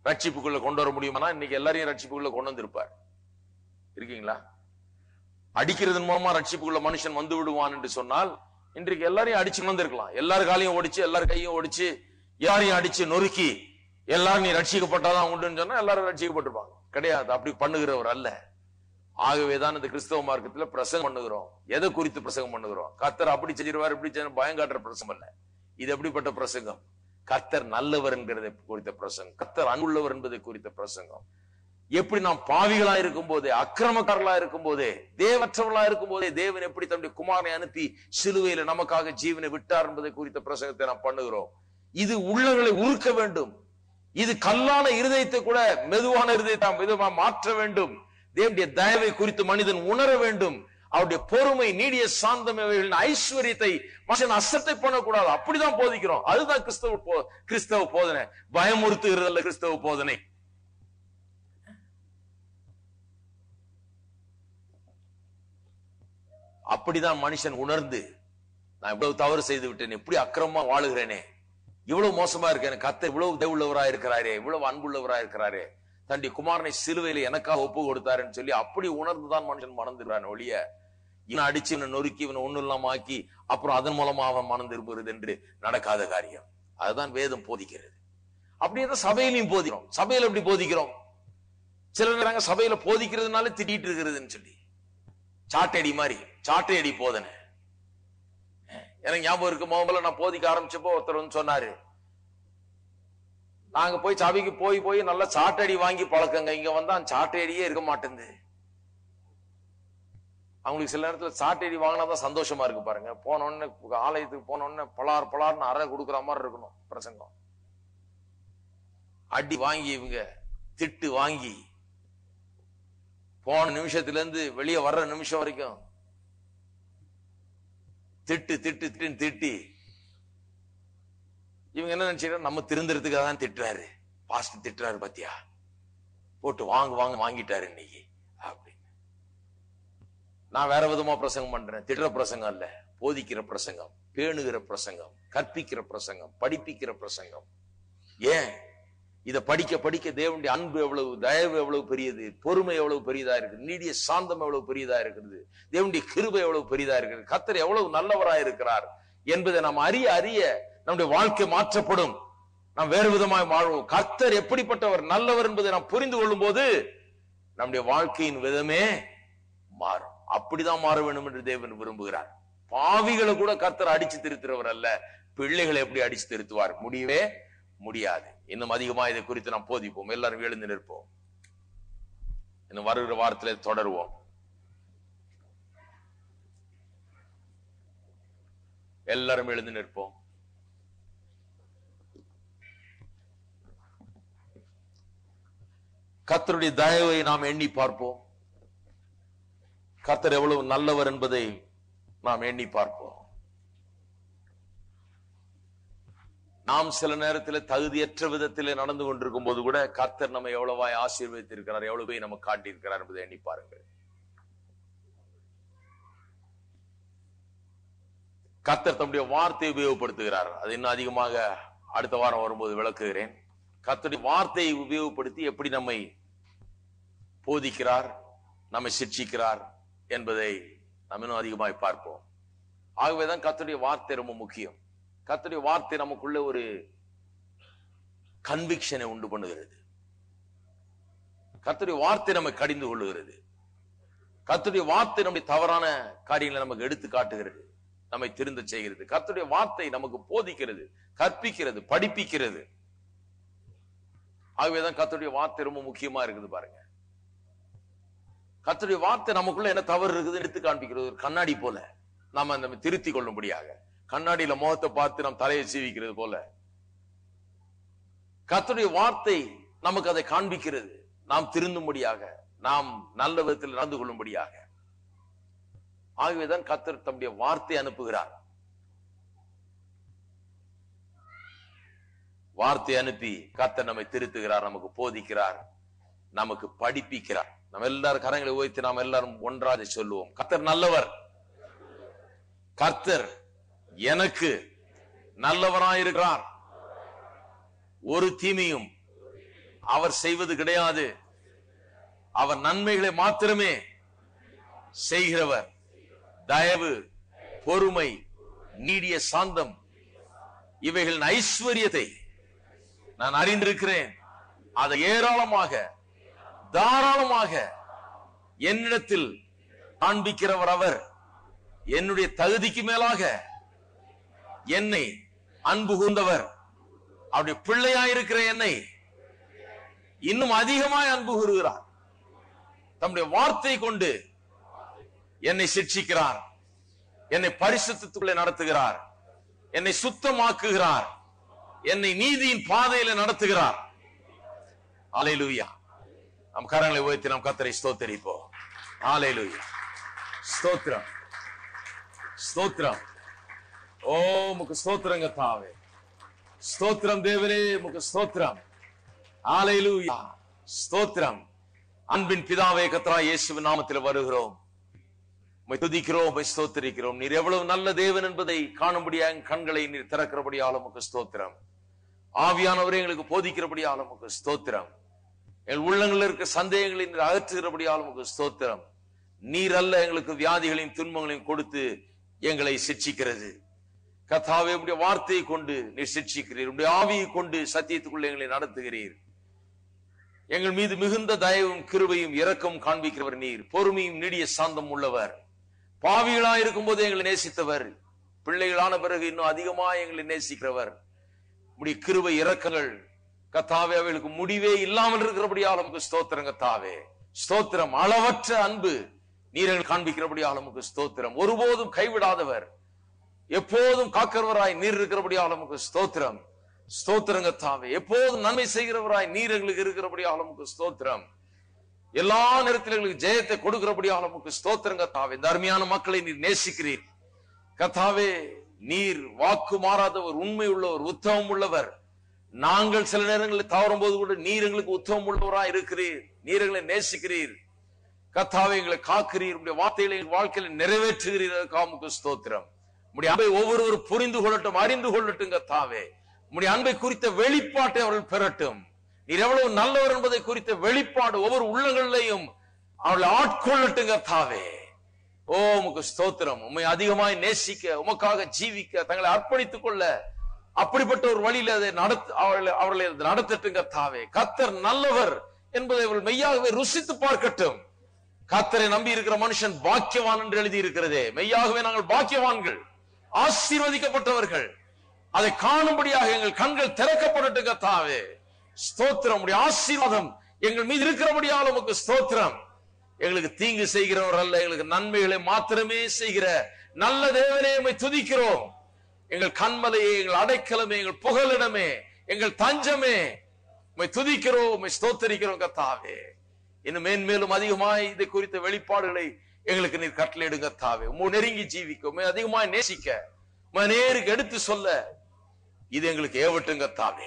ரட்சிப்புக்குள்ள கொண்டு வர முடியுமானா இன்னைக்கு எல்லாரையும் ரட்சிப்புக்குள்ள கொண்டு வந்திருப்பார் இருக்கீங்களா அடிக்கிறதன் மூலமா ரட்சிப்புக்குள்ள மனுஷன் வந்து விடுவான் என்று சொன்னால் இன்றைக்கு எல்லாரையும் அடிச்சு வந்திருக்கலாம் எல்லார் காலையும் ஓடிச்சு எல்லார் கையும் ஓடிச்சு யாரையும் அடிச்சு நொறுக்கி எல்லாரும் நீ ரட்சிக்கப்பட்டாதான் உண்டுன்னு சொன்னா எல்லாரும் ரட்சிக்கப்பட்டிருப்பாங்க கிடையாது அப்படி பண்ணுகிறவர் அல்ல ஆகவேதான் இந்த கிறிஸ்தவ மார்க்கத்துல பிரசங்கம் பண்ணுகிறோம் எதை குறித்து பிரசங்கம் பண்ணுகிறோம் கர்த்தர் அப்படி செஞ்சிருவார் இப்படி செஞ்சு பயம் காட்டுற பிரசங்கம் அல்ல இது எப்படிப்பட்ட பிரசங்கம் கர்த்தர் நல்லவர் என்கிறதை குறித்த பிரசங்கம் கர்த்தர் அன்புள்ளவர் என்பதை குறித்த பிரசங்கம் எப்படி நாம் பாவிகளா இருக்கும் போதே அக்கிரமக்காரர்களா இருக்கும் போதே தேவற்றவர்களா இருக்கும் போதே தேவன் எப்படி தன்னுடைய குமாரனை அனுப்பி சிலுவையில நமக்காக ஜீவனை விட்டார் என்பதை குறித்த பிரசங்கத்தை நாம் பண்ணுகிறோம் இது உள்ளங்களை உருக்க வேண்டும் இது கல்லான இருதயத்தை கூட மெதுவான இருதயத்தை நாம் மெதுவா மாற்ற வேண்டும் தேவனுடைய தயவை குறித்து மனிதன் உணர வேண்டும் அவருடைய பொறுமை நீடிய சாந்தம் இவைகளின் ஐஸ்வர்யத்தை மனுஷன் அசட்டை பண்ணக்கூடாது அப்படிதான் போதிக்கிறோம் அதுதான் கிறிஸ்தவ போ- கிறிஸ்தவ போதனை பயமுறுத்துகிறதல்ல கிறிஸ்தவ போதனை அப்படிதான் மனுஷன் உணர்ந்து நான் இவ்வளவு தவறு செய்து விட்டேன் இப்படி அக்கிரமமா வாழுகிறேனே இவ்வளவு மோசமா இருக்கேன் கத்த இவ்வளவு தயவுள்ளவரா இருக்கிறாரே இவ்வளவு அன்புள்ளவரா இருக்கிறாரே தன்னுடைய குமாரனை சிலுவையில எனக்காக ஒப்பு கொடுத்தாருன்னு சொல்லி அப்படி உணர்ந்துதான் மனுஷன் மணந்துறான் ஒழிய இவனை அடிச்சு இவனை நொறுக்கி இவனை ஒண்ணு இல்லாம ஆக்கி அப்புறம் அதன் மூலமா அவன் மனம் திரும்புகிறது என்று நடக்காத காரியம் அதுதான் வேதம் போதிக்கிறது அப்படியே தான் சபையிலையும் போதிக்கிறோம் சபையில எப்படி போதிக்கிறோம் சிலர் நாங்க சபையில போதிக்கிறதுனால திட்டிட்டு இருக்கிறதுன்னு சொல்லி சாட்டையடி மாதிரி சாட்டையடி போதனை எனக்கு ஞாபகம் இருக்கு முதல்ல நான் போதிக்க ஆரம்பிச்சப்போ ஒருத்தர் வந்து சொன்னாரு நாங்க போய் சபைக்கு போய் போய் நல்லா சாட்டடி வாங்கி பழக்கங்க இங்க வந்தா சாட்டையடியே இருக்க மாட்டேங்குது அவங்களுக்கு சில நேரத்துல சாட்டையடி வாங்கினாதான் சந்தோஷமா இருக்கு பாருங்க போன உடனே ஆலயத்துக்கு போன உடனே பலார் பலார்னு அறை கொடுக்குற மாதிரி இருக்கணும் பிரசங்கம் அடி வாங்கி இவங்க திட்டு வாங்கி போன நிமிஷத்துல இருந்து வெளியே வர்ற நிமிஷம் வரைக்கும் திட்டு திட்டு திட்டுன்னு திட்டி இவங்க என்ன நினைச்சுக்கிறாங்க நம்ம திருந்துறதுக்காக தான் திட்டுறாரு பாஸ்ட் திட்டுறாரு பாத்தியா போட்டு வாங்க வாங்க வாங்கிட்டாரு இன்னைக்கு அப்படின்னு நான் வேற விதமா பிரசங்கம் பண்றேன் திட்டுற பிரசங்கம் அல்ல போதிக்கிற பிரசங்கம் பேணுகிற பிரசங்கம் கற்பிக்கிற பிரசங்கம் படிப்பிக்கிற பிரசங்கம் ஏன் இத படிக்க படிக்க தேவனுடைய அன்பு எவ்வளவு தயவு எவ்வளவு பெரியது பொறுமை எவ்வளவு பெரியதா இருக்குது நீடிய சாந்தம் எவ்வளவு பெரியதா இருக்குது தேவனுடைய கிருபை எவ்வளவு பெரியதா இருக்குது கத்தர் எவ்வளவு நல்லவரா இருக்கிறார் என்பதை நாம் அறிய அறிய நம்முடைய வாழ்க்கை மாற்றப்படும் நாம் வேறு விதமாய் வாழ்வோம் கர்த்தர் எப்படிப்பட்டவர் நல்லவர் என்பதை நாம் புரிந்து கொள்ளும் போது நம்முடைய வாழ்க்கையின் விதமே மாறும் அப்படிதான் மாற வேண்டும் என்று தேவன் விரும்புகிறார் பாவிகளை கூட கர்த்தர் அடிச்சு திருத்துறவர் அல்ல பிள்ளைகளை எப்படி அடிச்சு திருத்துவார் முடியவே முடியாது இன்னும் அதிகமா இதை குறித்து நாம் போதிப்போம் எல்லாரும் எழுந்து நிற்போம் இன்னும் வருகிற வாரத்திலே தொடருவோம் எல்லாரும் எழுந்து நிற்போம் கர்த்தருடைய தயவை நாம் எண்ணி பார்ப்போம் கர்த்தர் எவ்வளவு நல்லவர் என்பதை நாம் எண்ணி பார்ப்போம் நாம் சில நேரத்தில் தகுதியற்ற விதத்தில் நடந்து கொண்டிருக்கும் போது கூட கர்த்தர் நம்ம எவ்வளவாய் ஆசீர்வதித்திருக்கிறார் எவ்வளவு போய் நமக்கு காட்டியிருக்கிறார் என்பதை எண்ணி பாருங்கள் கர்த்தர் தம்முடைய வார்த்தையை உபயோகப்படுத்துகிறார் அது இன்னும் அதிகமாக அடுத்த வாரம் வரும்போது விளக்குகிறேன் கர்த்தருடைய வார்த்தையை உபயோகப்படுத்தி எப்படி நம்மை போதிக்கிறார் நம்மை சிக்ஷிக்கிறார் என்பதை நாம் இன்னும் அதிகமாய் பார்ப்போம் ஆகவேதான் கர்த்தருடைய வார்த்தை ரொம்ப முக்கியம் கர்த்தருடைய வார்த்தை நமக்குள்ள ஒரு கன்விக்ஷனை உண்டு பண்ணுகிறது கர்த்தருடைய வார்த்தை நம்மை கடிந்து கொள்ளுகிறது கர்த்தருடைய வார்த்தை நம்முடைய தவறான காரியங்களை நமக்கு எடுத்து காட்டுகிறது நம்மை திருந்த செய்கிறது கர்த்தருடைய வார்த்தை நமக்கு போதிக்கிறது கற்பிக்கிறது படிப்பிக்கிறது ஆகவேதான் கர்த்தருடைய வார்த்தை ரொம்ப முக்கியமா இருக்குது பாருங்க கர்த்தருடைய வார்த்தை நமக்குள்ள என்ன தவறு இருக்குது எடுத்து காண்பிக்கிறது ஒரு கண்ணாடி போல நாம நம்ம திருத்தி கொள்ளும்படியாக கண்ணாடியில முகத்தை பார்த்து நம் தலையை சீவிக்கிறது போல கர்த்தருடைய வார்த்தை நமக்கு அதை காண்பிக்கிறது நாம் திருந்தும்படியாக நாம் நல்ல விதத்தில் நடந்து கொள்ளும்படியாக ஆகவேதான் கர்த்தர் தம்முடைய வார்த்தை அனுப்புகிறார் வார்த்தை அனுப்பி கர்த்தர் நம்மை திருத்துகிறார் நமக்கு போதிக்கிறார் நமக்கு படிப்பிக்கிறார் நம்ம எல்லாரும் கரங்களை உயர்த்தி நாம் எல்லாரும் ஒன்றாக சொல்லுவோம் கர்த்தர் நல்லவர் கர்த்தர் எனக்கு நல்லவராயிருக்கிறார் ஒரு தீமையும் அவர் செய்வது கிடையாது அவர் நன்மைகளை மாத்திரமே செய்கிறவர் தயவு பொறுமை நீடிய சாந்தம் இவைகளின் ஐஸ்வர்யத்தை நான் அறிந்திருக்கிறேன் அதை ஏராளமாக தாராளமாக என்னிடத்தில் காண்பிக்கிறவர் அவர் என்னுடைய தகுதிக்கு மேலாக என்னை அன்பு கூர்ந்தவர் அவருடைய பிள்ளையாயிருக்கிற என்னை இன்னும் அதிகமாய் அன்பு கூறுகிறார் தம்முடைய வார்த்தை கொண்டு என்னை சிட்சிக்கிறார் என்னை பரிசுத்தத்துக்குள்ளே நடத்துகிறார் என்னை சுத்தமாக்குகிறார் என்னை நீதியின் பாதையில நடத்துகிறார் ஆலையிலுயா நம் கரங்களை உயர்த்தி நாம் கத்தரை ஸ்தோத்தரிப்போம் ஆலையிலுயா ஸ்தோத்திரம் ஸ்தோத்திரம் ஓ முக்கு ஸ்தோத்திரங்க தாவே ஸ்தோத்திரம் தேவனே முக்கு ஸ்தோத்திரம் ஆலையிலுயா ஸ்தோத்திரம் அன்பின் பிதாவே கத்ரா இயேசுவின் நாமத்தில் வருகிறோம் உம்மை துதிக்கிறோம் உம்மை ஸ்தோத்திரிக்கிறோம் நீர் எவ்வளவு நல்ல தேவன் என்பதை காணும்படியாக என் கண்களை நீர் திறக்கிறபடியால் உமக்கு ஸ்தோத்திரம் ஆவியானவரே எங்களுக்கு போதிக்கிறபடியால் உமக்கு ஸ்தோத்திரம் எங்கள் உள்ளங்களில் இருக்க சந்தேகங்களை நீர் அகற்றுகிறபடியால் உமக்கு ஸ்தோத்திரம் நீர் அல்ல எங்களுக்கு வியாதிகளையும் துன்பங்களையும் கொடுத்து எங்களை சிட்சிக்கிறது கத்தாவே உடைய வார்த்தையை கொண்டு நீர் சிட்சிக்கிறீர் உடைய ஆவியை கொண்டு சத்தியத்துக்குள்ள எங்களை நடத்துகிறீர் எங்கள் மீது மிகுந்த தயவும் கிருபையும் இரக்கம் காண்பிக்கிறவர் நீர் பொறுமையும் நீடிய சாந்தம் உள்ளவர் பாவிகளா இருக்கும் போது எங்களை நேசித்தவர் பிள்ளைகளான பிறகு இன்னும் அதிகமா எங்களை நேசிக்கிறவர் உடைய கிருபை இரக்கங்கள் கத்தாவே அவைகளுக்கு முடிவே இல்லாமல் இருக்கிறபடியால் நமக்கு ஸ்தோத்திரம் கத்தாவே ஸ்தோத்திரம் அளவற்ற அன்பு நீர்கள் காண்பிக்கிறபடியால் நமக்கு ஸ்தோத்திரம் ஒருபோதும் கைவிடாதவர் எப்போதும் காக்கிறவராய் நீர் இருக்கிறபடியால் நமக்கு ஸ்தோத்திரம் ஸ்தோத்திரங்கத்தாவே எப்போதும் நன்மை செய்கிறவராய் நீர் எங்களுக்கு இருக்கிறபடியால் நமக்கு ஸ்தோத்திரம் எல்லா நேரத்திலும் எங்களுக்கு ஜெயத்தை கொடுக்கிறபடியால் நமக்கு ஸ்தோத்திரங்கத்தாவே இந்த அருமையான மக்களை நீர் நேசிக்கிறீர் கத்தாவே நீர் வாக்கு மாறாதவர் உண்மை உள்ளவர் உத்தமம் உள்ளவர் நாங்கள் சில நேரங்களில் தவறும் போது கூட நீர் எங்களுக்கு உத்தமம் உள்ளவராய் இருக்கிறீர் நீர் எங்களை நேசிக்கிறீர் கத்தாவை எங்களை காக்கிறீர் உடைய வார்த்தைகளை எங்கள் வாழ்க்கையில நிறைவேற்றுகிறீர் காமுக்கு ஸ்தோத்திரம் உடைய அன்பை ஒவ்வொருவரும் புரிந்து கொள்ளட்டும் அறிந்து கொள்ளட்டும் கத்தாவே உடைய அன்பை குறித்த வெளிப்பாட்டை அவர்கள் பெறட்டும் நீர் எவ்வளவு நல்லவர் என்பதை குறித்த வெளிப்பாடு ஒவ்வொரு உள்ளங்களிலையும் அவர்களை ஆட்கொள்ளட்டும் கத்தாவே ஓ உமக்கு ஸ்தோத்திரம் உண்மை அதிகமாய் நேசிக்க உமக்காக ஜீவிக்க தங்களை அர்ப்பணித்துக் கொள்ள அப்படிப்பட்ட ஒரு வழியில அதை நடத்த அவர்களை அவர்களை அதை நடத்தட்டும் கத்தாவே கத்தர் நல்லவர் என்பதை அவர்கள் மெய்யாகவே ருசித்து பார்க்கட்டும் கத்தரை நம்பி இருக்கிற மனுஷன் பாக்கியவான் என்று எழுதி இருக்கிறதே மெய்யாகவே நாங்கள் பாக்கியவான்கள் ஆசீர்வதிக்கப்பட்டவர்கள் அதை காணும்படியாக எங்கள் கண்கள் திறக்கப்படட்டும் கத்தாவே ஸ்தோத்திரம் உடைய ஆசீர்வாதம் எங்கள் மீது இருக்கிறபடியால் உமக்கு ஸ்தோத்திரம் எங்களுக்கு தீங்கு செய்கிறவர் அல்ல எங்களுக்கு நன்மைகளை மாத்திரமே செய்கிற நல்ல தேவனே உம்மை துதிக்கிறோம் எங்கள் கண்மலையே எங்கள் அடைக்கலமே எங்கள் புகலிடமே எங்கள் தஞ்சமே உம்மை துதிக்கிறோம் உம்மை ஸ்தோத்தரிக்கிறோம் கத்தாவே இன்னும் மேன்மேலும் அதிகமாய் இதை குறித்த வெளிப்பாடுகளை எங்களுக்கு நீர் கட்டளையிடுங்க தாவே உம்மை நெருங்கி ஜீவிக்க உம்மை அதிகமாய் நேசிக்க உம்மை நேருக்கு எடுத்து சொல்ல இது எங்களுக்கு ஏவட்டுங்க தாவே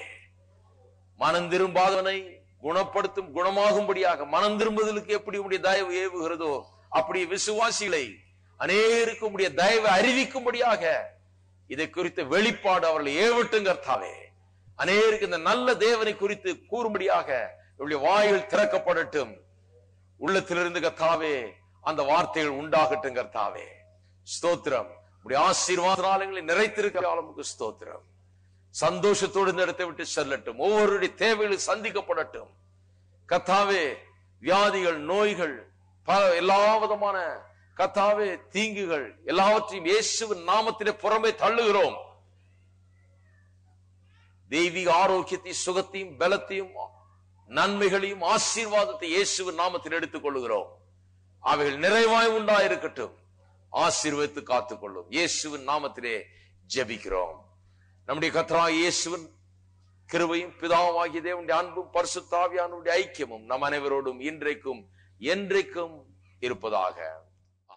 மனம் திரும்பாதவனை குணப்படுத்தும் குணமாகும்படியாக மனம் திரும்புதலுக்கு எப்படி உடைய தயவு ஏவுகிறதோ அப்படி விசுவாசிகளை அநேருக்கு உடைய தயவை அறிவிக்கும்படியாக இதை குறித்த வெளிப்பாடு அவர்களை ஏவட்டும் கர்த்தாவே அநேருக்கு இந்த நல்ல தேவனை குறித்து கூறும்படியாக இவருடைய வாய்கள் திறக்கப்படட்டும் உள்ளத்திலிருந்து கர்த்தாவே அந்த வார்த்தைகள் உண்டாகட்டும் கர்த்தாவே ஸ்தோத்திரம் உடைய ஆசீர்வாதங்களை நிறைத்திருக்கிற நமக்கு ஸ்தோத்திரம் சந்தோஷத்தோடு இந்த இடத்தை விட்டு செல்லட்டும் ஒவ்வொருடைய தேவைகள் சந்திக்கப்படட்டும் கத்தாவே வியாதிகள் நோய்கள் பல எல்லா விதமான கத்தாவே தீங்குகள் எல்லாவற்றையும் இயேசுவின் நாமத்திலே புறம்பே தள்ளுகிறோம் தெய்வீக ஆரோக்கியத்தையும் சுகத்தையும் பலத்தையும் நன்மைகளையும் ஆசீர்வாதத்தை இயேசுவின் நாமத்தில் எடுத்துக் கொள்ளுகிறோம் அவைகள் நிறைவாய் உண்டாயிருக்கட்டும் ஆசீர்வதித்து காத்துக்கொள்ளும் இயேசுவின் நாமத்திலே ஜெபிக்கிறோம் நம்முடைய கத்ரா இயேசுவின் கிருபையும் பிதாவாகிய தேவனுடைய அன்பும் பரிசுத்தாவியானுடைய ஐக்கியமும் நம் அனைவரோடும் இன்றைக்கும் என்றைக்கும் இருப்பதாக